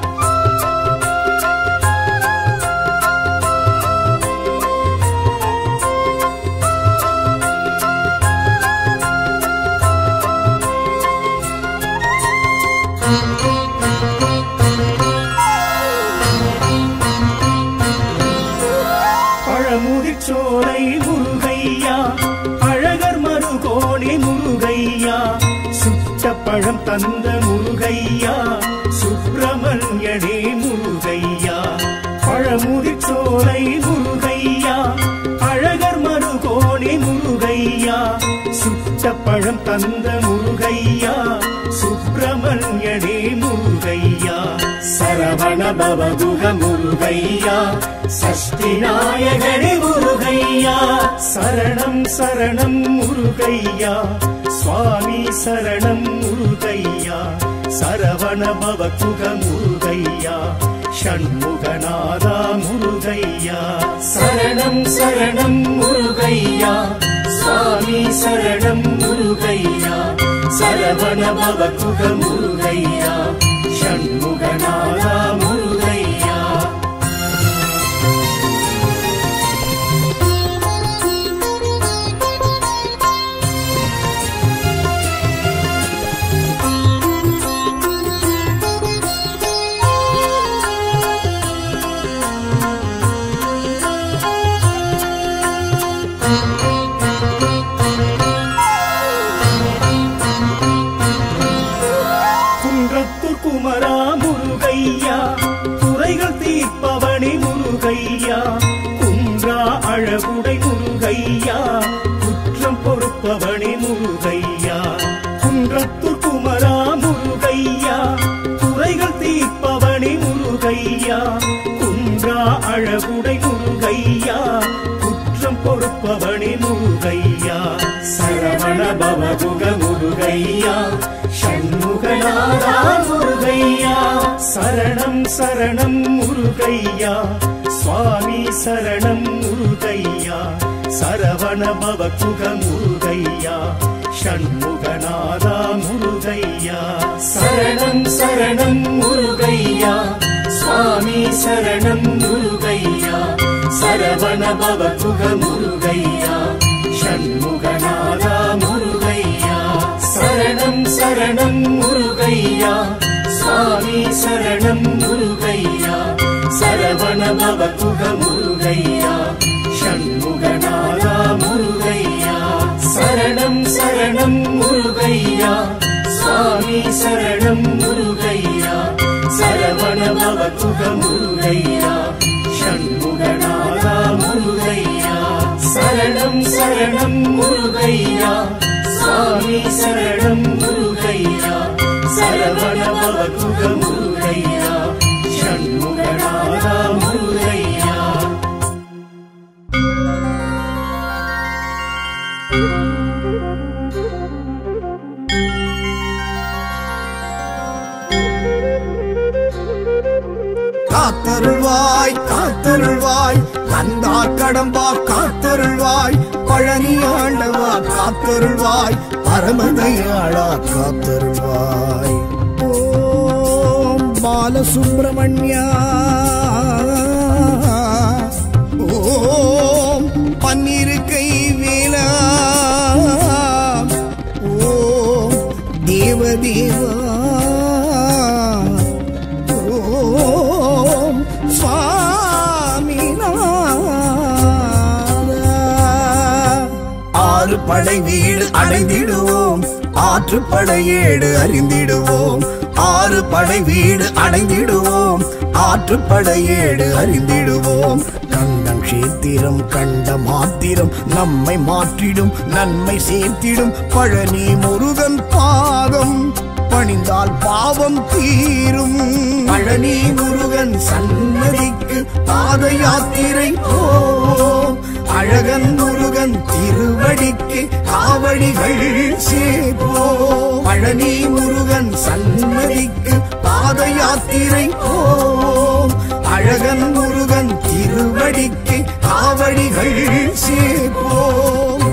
பழமுதிர்ச்சோலை முருகையா அழகர் மருகோணி முருகையா சுட்ட பழம் தந்த முருகையா சுப்பிரமணியனே முருகையா பழமுதிர்ச்சோலை முருகையா அழகர் மருகோணி முருகையா சுட்ட பழம் தந்த முருகையா சுப்பிரமணியனே முருகையா சரவண பவகுக முருகையா சஷ்டி நாயகனே முருகையா சரணம் சரணம் முருகையா சுவாமி சரணம் முருகையா சரவண பவகுக முருகையா ஷண்முகநாதா முருகையா சரணம் சரணம் முருகையா சுவாமி சரணம் முருகையா சரவண பவகுக முருகையா ஷண்முகநாதா முருகையா குன்றத்தூர் குமரா முருகையா குறைகள் தீர்ப்பவனே முருகையா குன்றா அழகுடை முருகையா குற்றம் பொறுப்பவனே முருகையா குன்றத்தூர் குமரா முருகையா குறைகள் தீர்ப்பவனே முருகையா குன்றா அழகுடை முருகையா குற்றம் பொறுப்பவனே முருகையா சரவண பவகுக முருகையா ஷண்முகநாதா முருகையா சரணம் சரணம் முருகையா சுவாமி சரணம் முருகையா சரவண பவகுக முருகையா ஷண்முகநாதா முருகையா சரணம் சரணம் முருகையா சுவாமி சரணம் முருகையா சரவண பவகுக முருகையா ஷண்முகநாதா முருகையா சரணம் சரணம் முருகையா சுவாமி சரணம் முருகையா சரவண பவகுக முருகையா ஷண்முகநாதா முருகையா சரணம் சரணம் முருகையா சுவாமி சரணம் முருகையா சரவண பவகுக முருகையா ஷண்முகநாதா முருகையா சரணம் சரணம் முருகையா சுவாமி சரணம் முருகையா சரவண பவகுக முருகையா ஷண்முகநாதா முருகையா காத்தருள்வாய் காத்தருள்வாய் கந்தா கடம்பா காத்தருள்வாய் பழனி ஆண்டவா காத்தருள்வாய் பரமதயாளா காத்தருள்வாய் ஓம் பாலசுப்பிரமணியா ஓம் பன்னிருக்கை வேலா ஓம் தேவதேவா ஓம் ஆறு படை வீடு அடைந்திடுவோம் ஆற்றுப்படை ஏடு அறிந்திடுவோம் ஆறு படை வீடு அடைந்திடுவோம் ஆற்றுப்படை ஏடு அறிந்திடுவோம் கண்டம் சேத்திரம் கண்ட மாத்திரம் நம்மை மாற்றிடும் நன்மை சேர்த்திடும் பழனி முருகன் பாதம் பணிந்தால் பாவம் தீரும் பழனி முருகன் சன்னதிக்கு பாத யாத்திரை போம் அழகன் முருகன் திருவடிக்கு காவடிகள் சேர்ப்போம் பழனி முருகன் சன்னதிக்கு பாத யாத்திரை போம் அழகன் முருகன் திருவடிக்கு காவடிகள் சேர்ப்போம்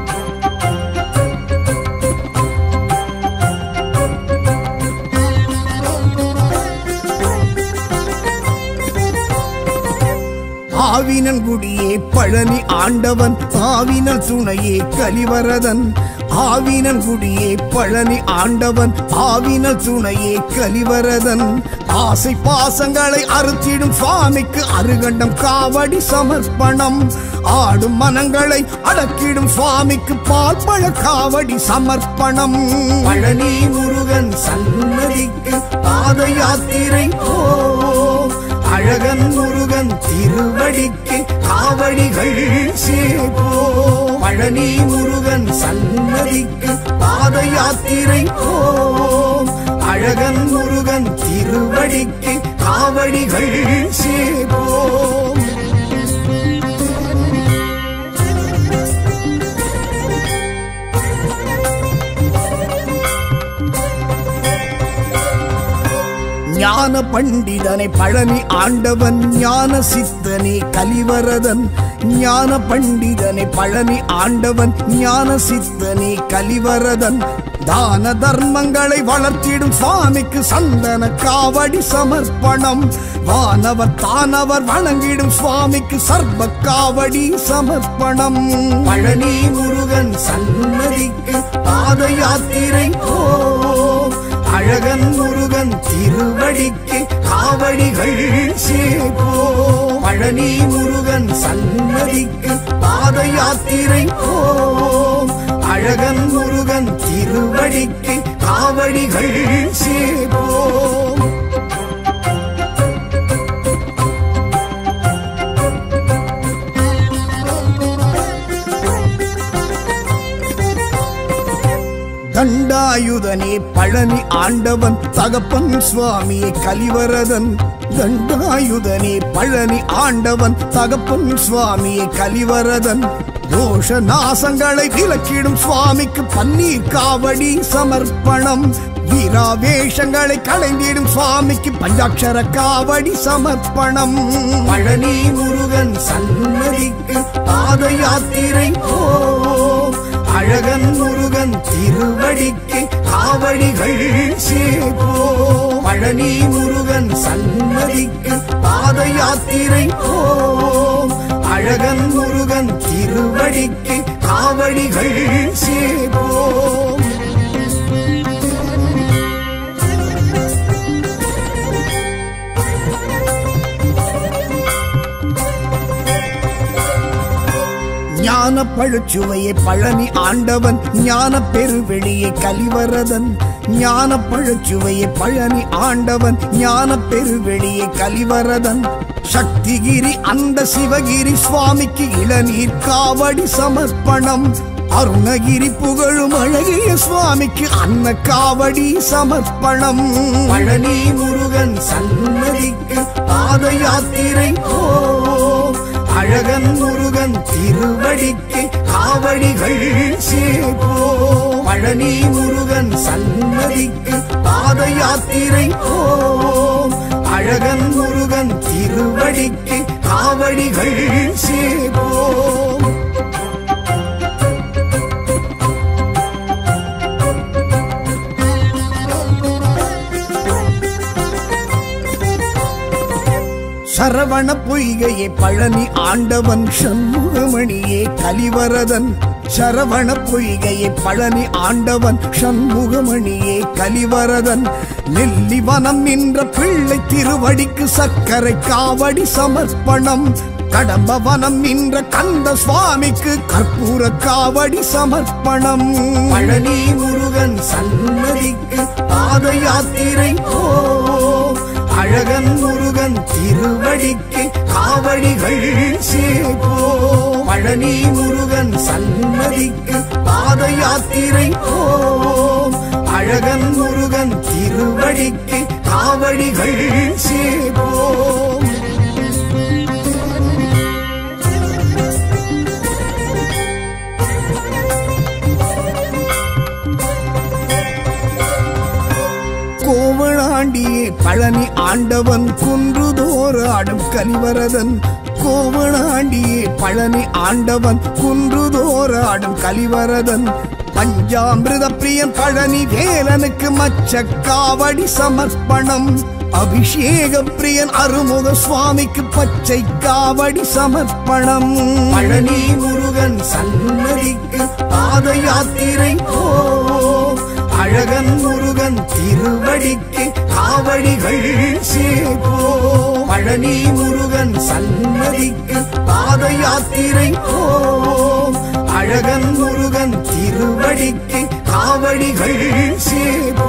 ஆவினன்குடியே பழனி ஆண்டவன் ஆவினல் துணையே கலிவரதன் ஆவினன்குடியே பழனி ஆண்டவன் ஆவினல் துணையே கலிவரதன் ஆசை பாசங்களை அறுத்திடும் சுவாமிக்கு அருகண்டம் காவடி சமர்ப்பணம் ஆடும் மனங்களை அடக்கிடும் சுவாமிக்கு பால் பழ காவடி சமர்ப்பணம் பழனி முருகன் சன்னதிக்கு பாத யாத்திரை போ அழகன் முருகன் திருவடிக்கு காவடிகள் சேப்போ பழனி முருகன் சன்னதிக்கு பாத யாத்திரை போம் அழகன் முருகன் திருவடிக்கு காவடிகள் சேப்போம் ஞான பண்டிதனை பழனி ஆண்டவன் ஞான சித்தனே கலிவரதன் ஞான பண்டிதனை பழனி ஆண்டவன் ஞான சித்தனே கலிவரதன் தான தர்மங்களை வளர்த்திடும் சுவாமிக்கு சந்தன காவடி சமர்ப்பணம் வானவர் தானவர் வணங்கிடும் சுவாமிக்கு சர்வ காவடி சமர்ப்பணம் பழனி முருகன் சன்னதிக்கு பாத யாத்திரை போ அழகன் முருகன் திருவடிக்கு காவடிகள் சேப்போ பழனி முருகன் சன்னதிக்கு பாத யாத்திரை போம் அழகன் முருகன் திருவடிக்கு காவடிகள் சேப்போம் தண்டாயுதனே பழனி ஆண்டவன் தகப்பன் சுவாமியை கலிவரதன் தண்டாயுதனே பழனி ஆண்டவன் தகப்பன் சுவாமியை கலிவரதன் தோஷ நாசங்களை விலக்கிடும் சுவாமிக்கு பன்னீர் காவடி சமர்ப்பணம் வீராவேஷங்களை களைந்திடும் சுவாமிக்கு பஞ்சாட்சர காவடி சமர்ப்பணம் பழனி முருகன் சன்னதிக்கு பாத யாத்திரை போ அழகன் முருகன் திருவடிக்கு காவடிகள் சேப்போ பழனி முருகன் சன்னதிக்கு பாத யாத்திரை போம் அழகன் முருகன் திருவடிக்கு காவடிகள் சேப்போம் ஞான பழுச்சுவையை பழனி ஆண்டவன் ஞான பெருவெளியை கலிவரதன் ஞான பழுச்சுவையை பழனி ஆண்டவன் ஞான பெருவெளியை கலிவரதன் சக்திகிரி அந்த சிவகிரி சுவாமிக்கு இளநீர் காவடி சமர்ப்பணம் அருணகிரி புகழும் அழகிய சுவாமிக்கு அன்ன காவடி சமர்ப்பணம் பழனி முருகன் சன்னதிக்கு பாத யாத்திரை போ அழகன் முருகன் திருவடிக்கு காவடிகள் சேப்போ பழனி முருகன் சன்னதிக்கு பாத யாத்திரை போம் அழகன் முருகன் திருவடிக்கு காவடிகள் சேப்போம் சரவண பொய்கையே பழனி ஆண்டவன் சண்முகமணியே கலிவரதன் சரவண பொய்கையே பழனி ஆண்டவன் சண்முகமணியே கலிவரதன் நெல்லிவனம் நின்ற பிள்ளை திருவடிக்கு சர்க்கரை காவடி சமர்ப்பணம் கடம்பவனம் நின்ற கந்த சுவாமிக்கு கற்பூர காவடி சமர்ப்பணம் பழனி முருகன் சன்னதிக்கு பாத யாத்திரை போ அழகன் முருகன் திருவடிக்கு காவடிகள் சேபோ பழனி முருகன் சன்னதிக்கு பாத யாத்திரை போ அழகன் முருகன் திருவடிக்கு காவடிகள் சேபோ கோவளாண்டியே பழனி ஆண்டவன் குன்றுதோறு ஆடும் கலிவரதன் கோவளாண்டியே பழனி ஆண்டவன் குன்றுதோறு ஆடும் கலிவரதன் பஞ்சாமிருத பிரியன் பழனி வேலனுக்கு மச்ச காவடி சமர்ப்பணம் அபிஷேக பிரியன் அருமுக சுவாமிக்கு பச்சை காவடி சமர்ப்பணம் பழனி முருகன் சன்னதிக்கு பாத யாத்திரை போ அழகன் முருகன் திருவடிக்கு காவடிகள் சேபோ பழனி முருகன் சன்னதிக்கு பாத யாத்திரை போ அழகன் முருகன் திருவடிக்கு காவடிகள் சேபோ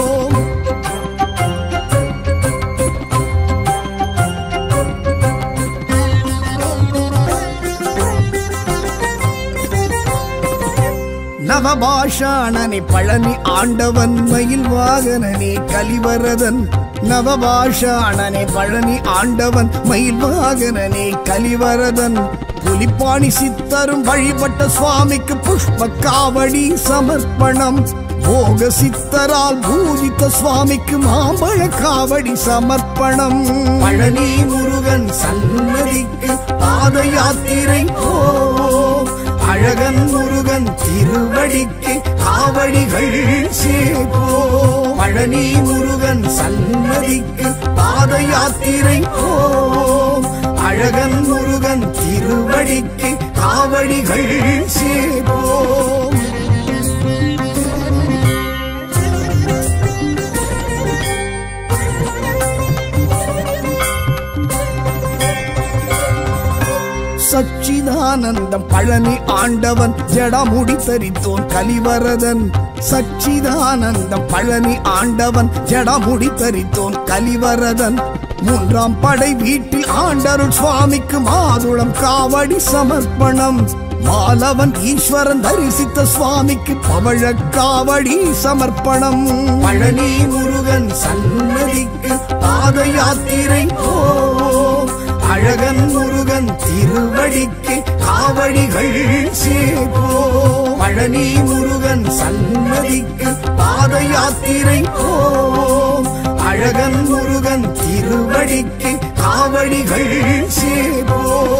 நவபாஷாணனே பழனி ஆண்டவன் மயில் வாகனனே கலிவரதன் நவபாஷாணனே பழனி ஆண்டவன் மயில் வாகனனே கலிவரதன் புலிப்பாணி சித்தரும் வழிபட்ட சுவாமிக்கு புஷ்ப காவடி சமர்ப்பணம் போக சித்தரால் பூஜித்த சுவாமிக்கு மாம்பழ காவடி சமர்ப்பணம் பழனி முருகன் சன்னதிக்கு பாத யாத்திரை போ அழகன் முருகன் திருவடிக்கு காவடிகள் சேபோ பழனி முருகன் சன்னதிக்கு பாத யாத்திரை போ அழகன் முருகன் திருவடிக்கு காவடிகள் சேபோ சச்சிதானந்தம் பழனி ஆண்டவன் ஜடமுடி தரித்தோன் கலிவரதன் சச்சிதானந்தம் பழனி ஆண்டவன் ஜடமுடி தரித்தோன் கலிவரதன் மூன்றாம் படை வீட்டில் ஆண்டருள் சுவாமிக்கு மாதுளம் காவடி சமர்ப்பணம் மாலவன் ஈஸ்வரன் தரிசித்த சுவாமிக்கு பவழ காவடி சமர்ப்பணம் பழனி முருகன் சன்னதிக்கு பாத யாத்திரை போ அழகன் முருகன் திருவடிக்கு காவடிகள் சேபோ பழனி முருகன் சன்னதிக்கு பாத யாத்திரை போ அழகன் முருகன் திருவடிக்கு காவடிகள் சேபோ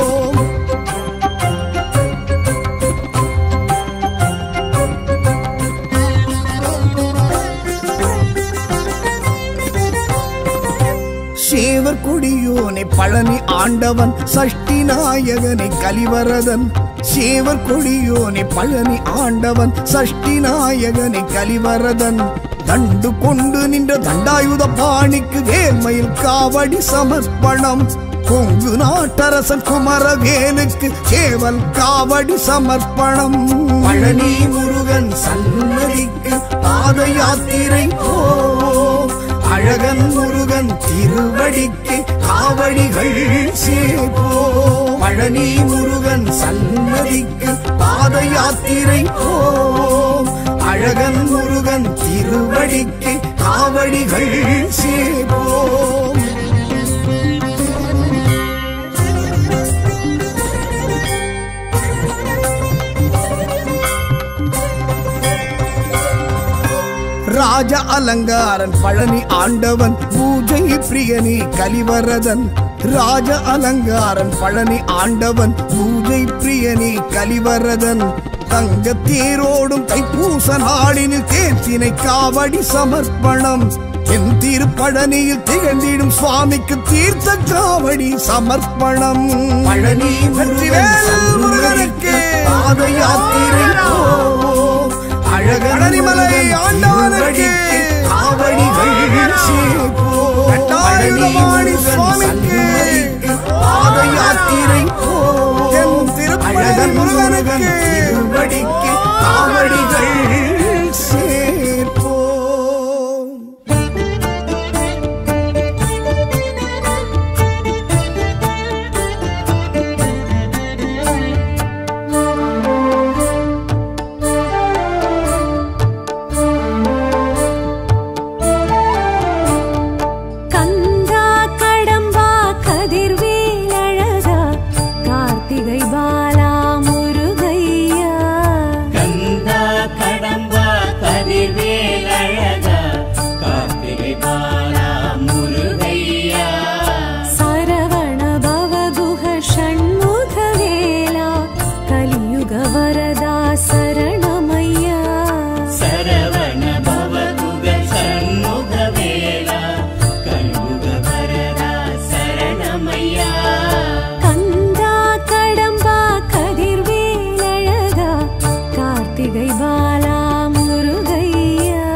சேவர் கொடியோனை பழனி ஆண்டவன் சஷ்டி நாயகனை கலிவரதன் சேவர் கொடியோனை பழனி ஆண்டவன் சஷ்டி நாயகனை கலிவரதன் தண்டு கொண்டு நின்ற தண்டாயுத பாணிக்கு வேல்மயில் காவடி சமர்ப்பணம் கொங்கு நாட்டரசன் குமரவேலுக்கு சேவல் காவடி சமர்ப்பணம் பழனி முருகன் சன்னதிக்கு பாத யாத்திரை போ அழகன் முருகன் திருவடிக்கு காவடிகள் சேபோ பழனி முருகன் சன்னதிக்கு பாத யாத்திரை போ அழகன் முருகன் திருவடிக்கு காவடிகள் சேபோ ராஜ அலங்காரன் பழனி ஆண்டவன் பூஜை பிரியனே கலிவரதன் ராஜ அலங்காரன் பழனி ஆண்டவன் பூஜை பிரியனே கலிவரதன் தங்க தேரோடும் தைப்பூச நாளினில் தேர்த்தினை காவடி சமர்ப்பணம் என் திருப்பழனியில் திகழ்ந்திடும் சுவாமிக்கு தீர்த்த காவடி சமர்ப்பணம் பழனி வெற்றிவேல் முருகனுக்கு பாத யாத்திரை போ அழகன் பழனிமலை முருகன் ஆண்டவனுக்கு திருவடிக்கு காவடிகள் சேபோ கட்டாயுதபாணி பழனி முருகன் சுவாமிக்கு சன்னதிக்கு பாத யாத்திரை கந்தா கடம்பா கதிர்வேலழகா கார்த்திகை பாலா முருகையா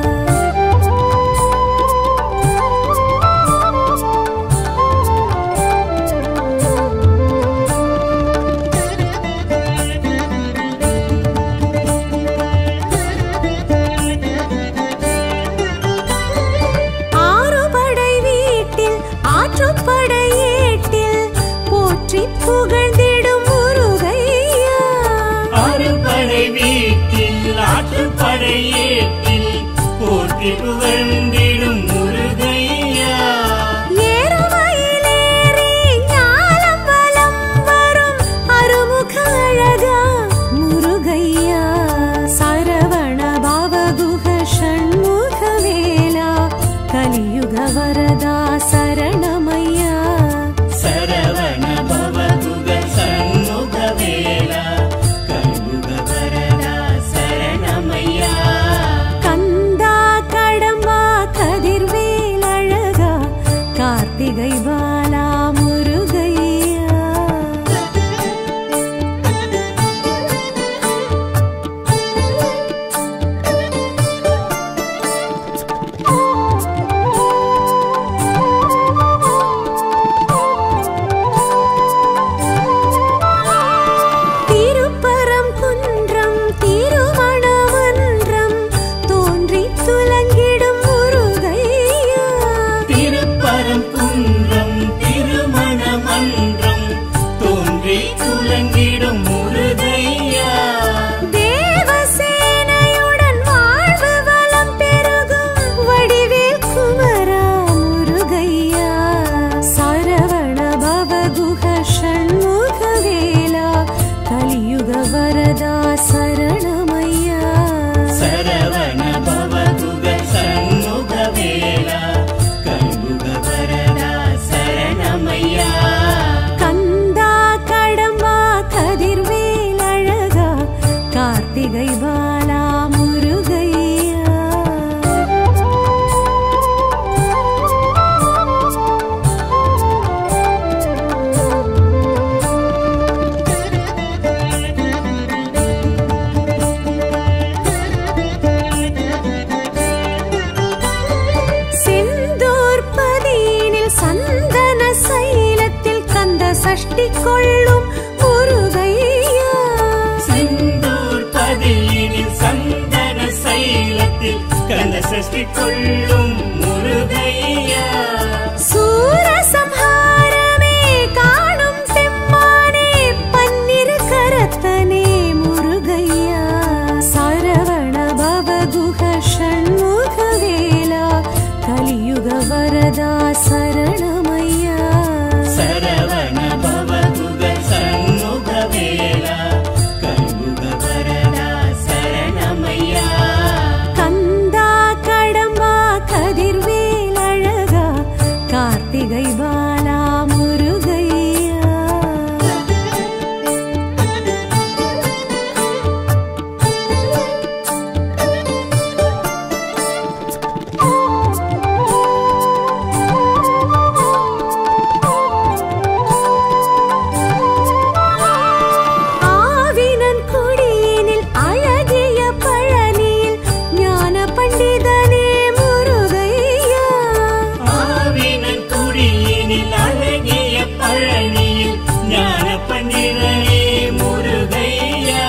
ஆறுபடை வீட்டில் ஆற்றுப்படை ஏட்டில் போற்றி புகழ்ந்திடும் முருகையா அறுபடை வீட்டில் ஆற்றுப்படை ஏற்றில் போற்றி புகழ்ந்திடும் முருகையா ஏறுமயிலேறி ஞாலம் வலம் வரும் அருமுக அழகா முருகையா சரவண பாவகுக ஷண்முக வேலா கலியுக வரதா சரணமையா சரவண பவதுக சண்முக வேலா கண்முக வரதா சரணமையா கந்தா கடம்பா கதிர்வேல் அழகா கார்த்திகை பாலா முருகையா திருப்பரம் குன்றம் திருமணமன்றம் தோன்றி துலங்கிடும் முருகையா திருப்பரம் குன்றம் திருமண மன்றம் தோன்றி துலங்கிடும் முருகையா தேவசேனையுடன் வாழ்வு வளம் பெருகும் வடிவேல் குமரா முருகையா சரவண பவகுக ஷண்முக வேலா கலியுக வரதா சரணமையா சரவண பவதுக சண்முக வேலா கண்முக வரதா சரணமையா கந்தா கடம்பா கதிர்வேல் அழகா கார்த்திகை பாலா முருகையா செந்தூர் பதியினில் சந்தன சைலத்தில் கந்த சஷ்டி கொள்ளும் முருகையா செந்தூர் பதியினில் சந்தன சைலத்தில் கந்த சஷ்டி கொள்ளும் முருகையா சூரசம்ஹாரமே காணும் செம்மானே பன்னிரு கரத்தனே முருகையா சரவண பவகுக ஷண்முக வேலா கலியுக வரதா சரணமையா சரவண பவதுக சண்முக வேலா கண்முக வரதா சரணமையா கந்தா கடம்பா கதிர்வேல் அழகா கார்த்திகை பாலா முருகையா ஆவினன் குடியினில் அழகிய பழனியில் ஞான பண்டிதனே முருகையா ஆவினன் குடியினில் அழகிய பழனியில் ஞான பண்டிதனே முருகையா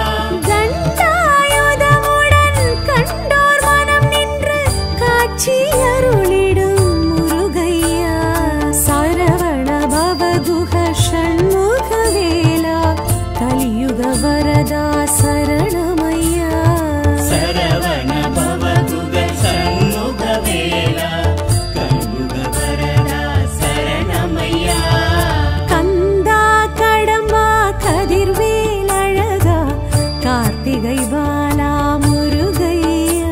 கண்டாயுதமுடன் கண்டோர் மனம் நின்று காட்சி அருளிடும் முருகையா சரவண பவகுக ஷண்முக வேலா கலியுக வரதா சரணமையா சரவண பவதுக சண்முக வேலா கண்முக வரதா சரணமையா கந்தா கடம்பா கதிர்வேல் அழகா கார்த்திகை பாலா முருகையா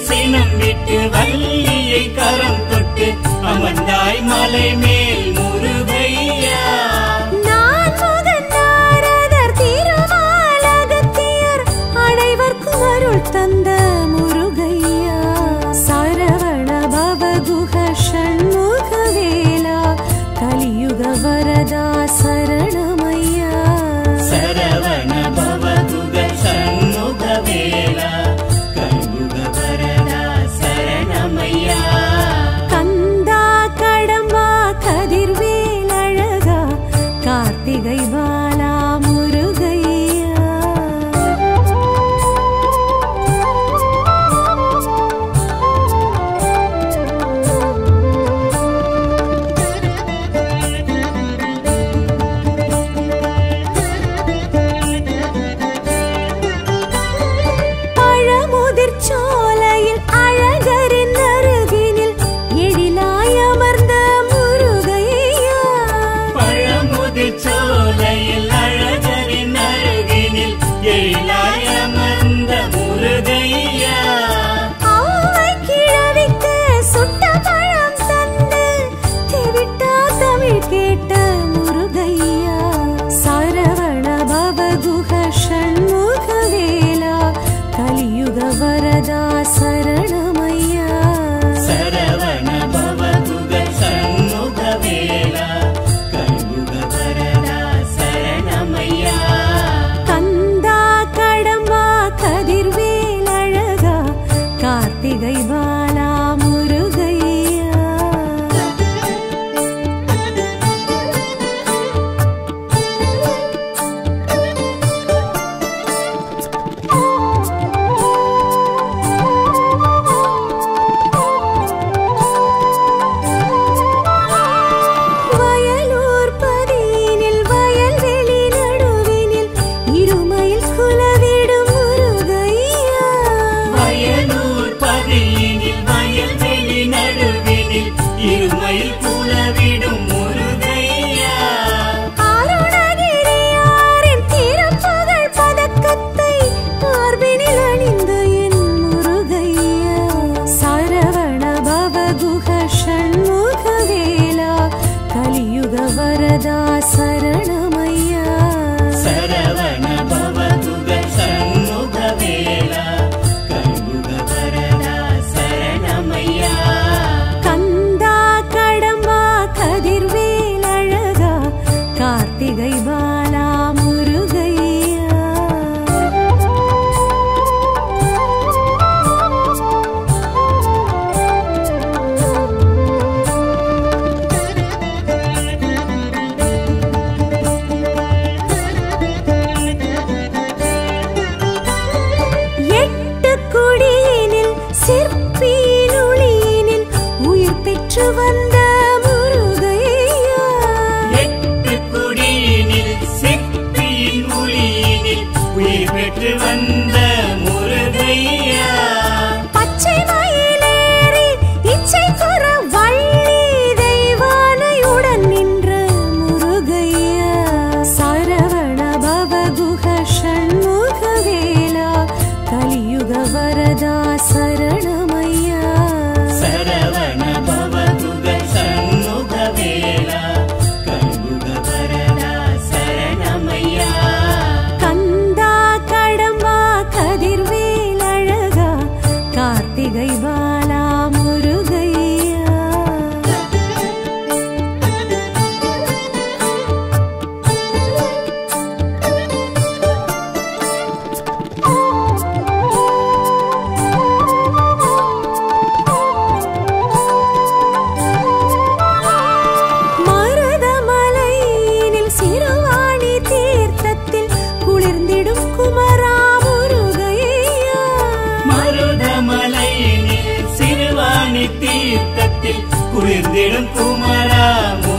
சினம் விட்டு வள்ளியை கரம் தொட்டு அமர்ந்தாய் மலை மேல் முருகையா நான் முகன் நாரதர் திருமாலகத்தியர் அனைவர்க்கும் அருள் தந்த முருகையா சரவண பவகுக ஷண்முக வேலா கலியுக வரதா சரணமையா சரவண பவதுக சண்முக வேலா கண்புக வரதா சரணமையா கந்தா கடம்பா கதிர்வேல் அழகா கார்த்திகை பாலா முருகையா பழமுதிர் சோலையில் அழகரின் அருகினில் எழிலாய் அமர்ந்த முருகையா பழமுதிர் சோலையில் அழகரின் அருகினில் எழிலாய் அமர்ந்த முருகையா ஆவை கிழவிக்கு சுட்ட பழம் தந்து தெவிட்டா தமிழ் கேட்ட முருகையா சரவண பவகுக ஷண்முக வேலா கலியுக வரதா சரணமையா சரவண பவதுக சண்முக வேலா கண்புக வரதா சரணமையா கந்தா கடம்பா கதிர்வேல் அழகா கார்த்திகை பாலா முருகையா வயலூர் பதியினில் வயல்வெளி நடுவினில் இருமையில் குலவிடும் முருகையா வயலூர் பதியினில் வயல்வெளி நடுவினில் இருமையில் குலவிடும் முருகையா அருணகிரியாரின் திருப்புகழ் பதக்கத்தை மார்பினில் அணிந்த என் முருகையா சரவண பவகுக ஷண்முக வேலா கலியுக வரதா சரணமையா சரவண பவதுக சண்முக வேலா கண்புக வரதா சரணமையா கந்தா கடம்பா கதிர்வேல் அழகா கார்த்திகை பாலா முருகையா எட்டு குடியினில் சிற்பியின் ஒளியினில் உயிர் பெற்று வந்த முருகையா எட்டு குடியினில் சிற்பியின் ஒளியினில் உயிர் பெற்று வந்த முருகையா பச்சை மயிலேறி இச்சை குற வள்ளி தெய்வானையுடன் நின்ற முருகையா சரவண பவகுக ஷண்முக வேலா கலியுக வரதா சரணமையா சரவண பவதுக சண்முக வேலா கண்புக வரதா சரணமையா கந்தா கடம்பா கதிர்வேல் அழகா கார்த்திகை பாலா முருகையா மருதமலையினில் சிறுவாணி தீர்த்தத்தில் குளிர்ந்திடும் குமரா முருகையா மருதமலையினில் சிறுவாணி தீர்த்தத்தில் குளிர்ந்திடும் குமரா